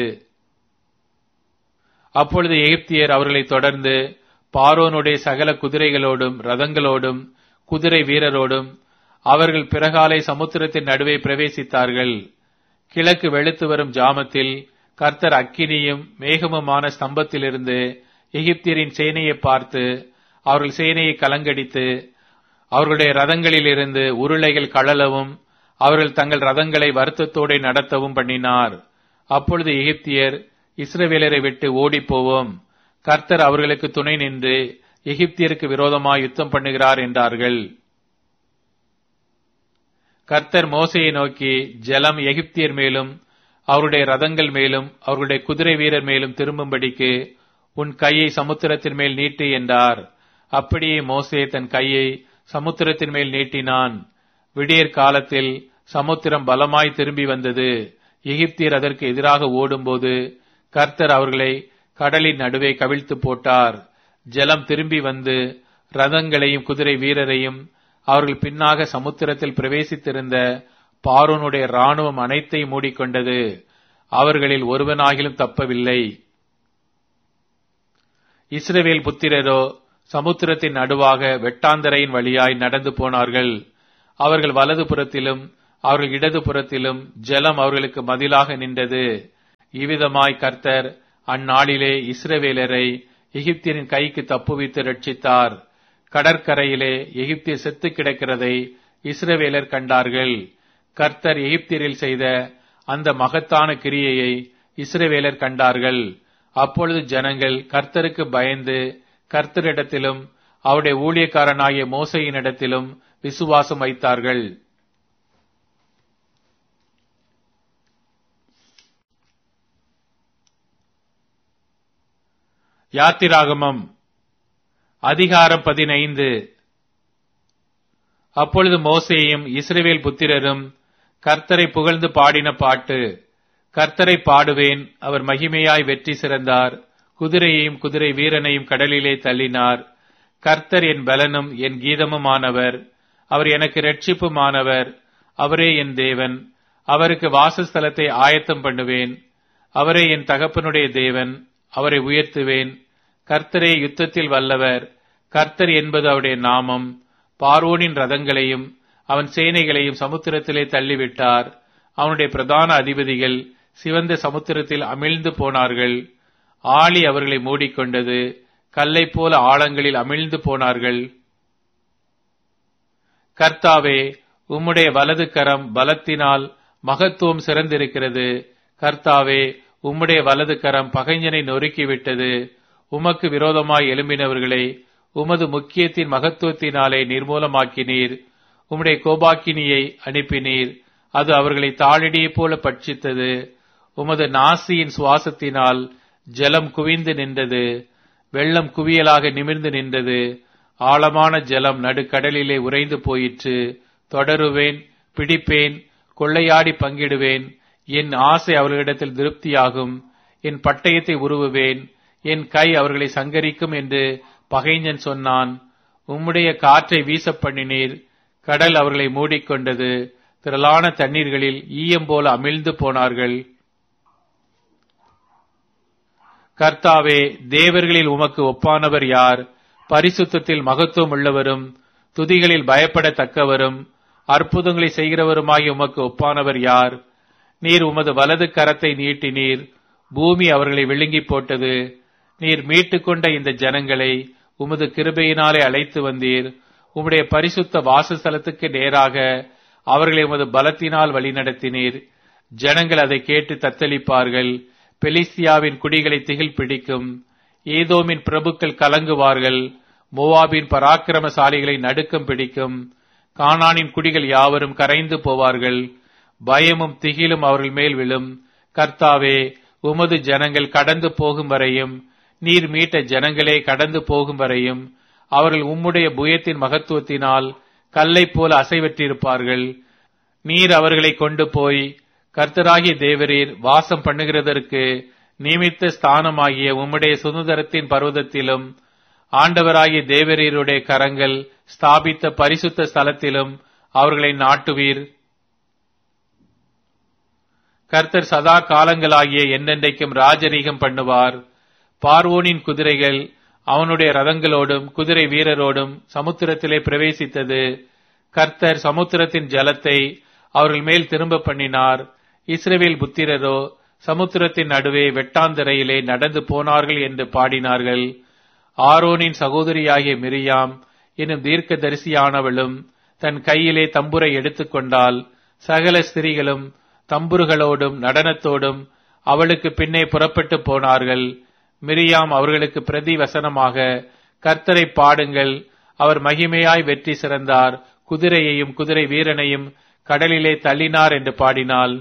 அப்பொழுது எகிப்தியர் அவர்களை தொடர்ந்து பாரோனுடைய சகல குதிரைகளோடும் ரதங்களோடும் குதிரை வீரரோடும் அவர்கள் பிறகாலை சமுத்திரத்தின் நடுவே பிரவேசித்தார்கள் கிழக்கு வெளுத்து வரும் ஜாமத்தில் கர்த்தர் அக்கினியும் மேகமுமான ஸ்தம்பத்திலிருந்து எகிப்தியரின் சேனையை பார்த்து அவர்கள் சேனையை கலங்கடித்து அவர்களுடைய ரதங்களிலிருந்து உருளைகள் கழலவும் அவர்கள் தங்கள் ரதங்களை வருத்தத்தோடு நடத்தவும் பண்ணினார் அப்பொழுது எகிப்தியர் இஸ்ரவேலரை விட்டு ஓடிப்போவோம் கர்த்தர் அவர்களுக்கு துணை நின்று எகிப்தியருக்கு விரோதமாய் யுத்தம் பண்ணுகிறார் என்றார்கள் கர்த்தர் மோசையை நோக்கி ஜலம் எகிப்தியர் மேலும் அவருடைய ரதங்கள் மேலும் அவருடைய குதிரை வீரர் மேலும் திரும்பும்படிக்கு உன் கையை சமுத்திரத்தின் மேல் நீட்டு என்றார் அப்படியே மோசே தன் கையை சமுத்திரத்தின் மேல் நீட்டினான் விடியற் காலத்தில் சமுத்திரம் பலமாய் திரும்பி வந்தது எகிப்தியர் அதற்கு எதிராக ஓடும்போது கர்த்தர் அவர்களை கடலின் நடுவே கவிழ்த்து போட்டார் ஜலம் திரும்பி வந்து ரதங்களையும் குதிரை வீரரையும் அவர்கள் பின்னாக சமுத்திரத்தில் பிரவேசித்திருந்த பாரோனுடைய ராணுவம் அனைத்தையும் மூடிக்கொண்டது அவர்களில் ஒருவனாகிலும் தப்பவில்லை இஸ்ரவேல் புத்திரரோ சமுத்திரத்தின் நடுவாக வெட்டாந்தரையின் வழியாய் நடந்து போனார்கள் அவர்கள் வலது புறத்திலும் அவர்கள் இடது புறத்திலும் ஜலம் அவர்களுக்கு மதிலாக நின்றது இவ்விதமாய் கர்த்தர் அந்நாளிலே இஸ்ரவேலரை எகிப்தியரின் கைக்கு தப்புவித்து ரட்சித்தார் கடற்கரையிலே எகிப்திய செத்து கிடக்கிறதை இஸ்ரவேலர் கண்டார்கள் கர்த்தர் எகிப்தியரில் செய்த அந்த மகத்தான கிரியையை இஸ்ரவேலர் கண்டார்கள் அப்பொழுது ஜனங்கள் கர்த்தருக்கு பயந்து கர்த்தரிடத்திலும் அவருடைய ஊழியக்காரனாகிய மோசையினிடத்திலும் விசுவாசம் வைத்தார்கள் யாத்திராகமம் அதிகாரம் பதினைந்து அப்பொழுது மோசேயும் இஸ்ரவேல் புத்திரரும் கர்த்தரை புகழ்ந்து பாடின பாட்டு கர்த்தரை பாடுவேன் அவர் மகிமையாய் வெற்றி சிறந்தார் குதிரையையும் குதிரை வீரனையும் கடலிலே தள்ளினார் கர்த்தர் என் பலனும் என் கீதமுமானவர் அவர் எனக்கு இரட்சிப்புமானவர் அவரே என் தேவன் அவருக்கு வாசஸ்தலத்தை ஆயத்தம் பண்ணுவேன் அவரே என் தகப்பனுடைய தேவன் அவரை உயர்த்துவேன் கர்த்தரே யுத்தத்தில் வல்லவர் கர்த்தர் என்பது அவருடைய நாமம் பார்வோனின் ரதங்களையும் அவன் சேனைகளையும் சமுத்திரத்திலே தள்ளிவிட்டார் அவனுடைய பிரதான அதிபதிகள் சிவந்த சமுத்திரத்தில் அமிழ்ந்து போனார்கள் ஆழி அவர்களை மூடிக்கொண்டது கல்லை போல ஆழங்களில் அமிழ்ந்து போனார்கள் கர்த்தாவே உம்முடைய வலது கரம் பலத்தினால் மகத்துவம் சிறந்திருக்கிறது கர்த்தாவே உம்முடைய வலது கரம் பகைஞனை நொறுக்கிவிட்டது உமக்கு விரோதமாய் எழும்பினவர்களை உமது முக்கியத்தின் மகத்துவத்தினாலே நிர்மூலமாக்கினீர் உம்முடைய கோபாக்கினியை அனுப்பினீர் அது அவர்களை தாளிடியைப் போல பட்சித்தது உமது நாசியின் சுவாசத்தினால் ஜலம் குவிந்து நின்றது வெள்ளம் குவியலாக நிமிர்ந்து நின்றது ஆழமான ஜலம் நடுக்கடலிலே உறைந்து போயிற்று தொடருவேன் பிடிப்பேன் கொள்ளையாடி பங்கிடுவேன் என் ஆசை அவர்களிடத்தில் திருப்தியாகும் என் பட்டயத்தை உருவுவேன் என் கை அவர்களை சங்கரிக்கும் என்று பகைஞன் சொன்னான் உம்முடைய காற்றை வீச பண்ணினீர் கடல் அவர்களை மூடிக்கொண்டது திரளான தண்ணீர்களில் ஈயம் போல அமிழ்ந்து போனார்கள் கர்த்தாவே தேவர்களில் உமக்கு ஒப்பானவர் யார் பரிசுத்தத்தில் மகத்துவம் உள்ளவரும் துதிகளில் பயப்படத்தக்கவரும் அற்புதங்களை செய்கிறவருமாய் உமக்கு ஒப்பானவர் யார் நீர் உமது வலது கரத்தை நீட்டினீர் பூமி அவர்களை விழுங்கி போட்டது நீர் மீட்டுக்கொண்ட இந்த ஜனங்களை உமது கிருபையினாலே அழைத்து வந்தீர் உம்முடைய பரிசுத்த வாசஸ்தலத்துக்கு நேராக அவர்களை உமது பலத்தினால் வழிநடத்தினீர் ஜனங்கள் அதை கேட்டு தத்தளிப்பார்கள் பெலிஸ்தியாவின் குடிகளை திகில் பிடிக்கும் ஏதோமின் பிரபுக்கள் கலங்குவார்கள் மோவாபின் பராக்கிரமசாலிகளை நடுக்கம் பிடிக்கும் கானானின் குடிகள் யாவரும் கரைந்து போவார்கள் பயமும் திகிலும் அவர்கள் மேல் விழும் கர்த்தாவே உமது ஜனங்கள் கடந்து போகும் வரையும் நீர் மீட்ட ஜனங்களே கடந்து போகும் வரையும் அவர்கள் உம்முடைய புயத்தின் மகத்துவத்தினால் கல்லை போல அசைவற்றிருப்பார்கள் நீர் அவர்களை கொண்டு போய் கர்த்தராகிய தேவரீர் வாசம் பண்ணுகிறதற்கு நியமித்த ஸ்தானமாகிய உம்முடைய சுதந்திரத்தின் பர்வதத்திலும் ஆண்டவராகிய தேவரீருடைய கரங்கள் ஸ்தாபித்த பரிசுத்த ஸ்தலத்திலும் அவர்களை நாட்டுவீர் கர்த்தர் சதா காலங்களாகிய என்னென்றைக்கும் ராஜரீகம் பண்ணுவார் பார்வோனின் குதிரைகள் அவனுடைய ரதங்களோடும் குதிரை வீரரோடும் சமுத்திரத்திலே பிரவேசித்தது கர்த்தர் சமுத்திரத்தின் ஜலத்தை அவர்கள் மேல் திரும்ப பண்ணினார் இஸ்ரவேல் புத்திரரோ சமுத்திரத்தின் நடுவே வெட்டாந்தரையிலே நடந்து போனார்கள் என்று பாடினார்கள் ஆரோனின் சகோதரியாகிய மிரியாம் என்னும் தீர்க்க தரிசியானவளும் தன் கையிலே தம்புரை எடுத்துக்கொண்டால் சகல ஸ்திரீகளும் தம்புருகளோடும் நடனத்தோடும் அவளுக்கு பின்னே புறப்பட்டு போனார்கள் மிரியாம் அவர்களுக்கு பிரதி வசனமாக கர்த்தரை பாடுங்கள் அவர் மகிமையாய் வெற்றி சிறந்தார் குதிரையையும் குதிரை வீரனையும் கடலிலே தள்ளினார் என்று பாடினாள்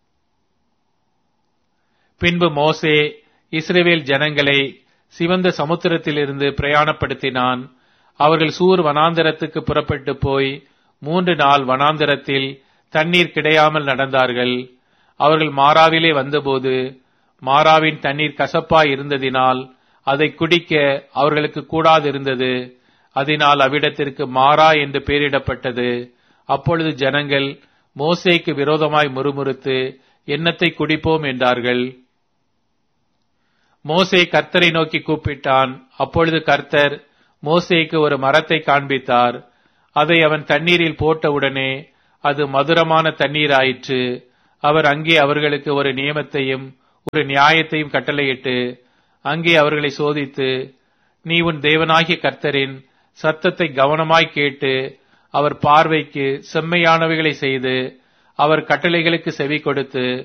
பின்பு மோசே இஸ்ரேவேல் ஜனங்களை சிவந்த சமுத்திரத்திலிருந்து பிரயாணப்படுத்தினான் அவர்கள் சூர் வனாந்தரத்துக்கு புறப்பட்டு போய் மூன்று நாள் வனாந்தரத்தில் தண்ணீர் கிடையாமல் நடந்தார்கள் அவர்கள் மாறாவிலே வந்தபோது மாறாவின் தண்ணீர் கசப்பாய் இருந்ததினால் அதை குடிக்க அவர்களுக்கு கூடாதிருந்தது அதனால் அவ்விடத்திற்கு மாறா என்று பெயரிடப்பட்டது அப்பொழுது ஜனங்கள் மோசேக்கு விரோதமாய் முறுமுறுத்து எண்ணத்தை குடிப்போம் என்றார்கள் மோசே கர்த்தரை நோக்கி கூப்பிட்டான் அப்பொழுது கர்த்தர் மோசேக்கு ஒரு மரத்தை காண்பித்தார் அதை அவன் தண்ணீரில் போட்டவுடனே அது மதுரமான தண்ணீராயிற்று அவர் அங்கே அவர்களுக்கு ஒரு நியமத்தையும் ஒரு நியாயத்தையும் கட்டளையிட்டு அங்கே அவர்களை சோதித்து நீ உன் தேவனாகிய கர்த்தரின் சத்தத்தை கவனமாய் கேட்டு அவர் பார்வைக்கு செம்மையானவைகளை செய்து அவர் கட்டளைகளுக்கு செவி கொடுத்து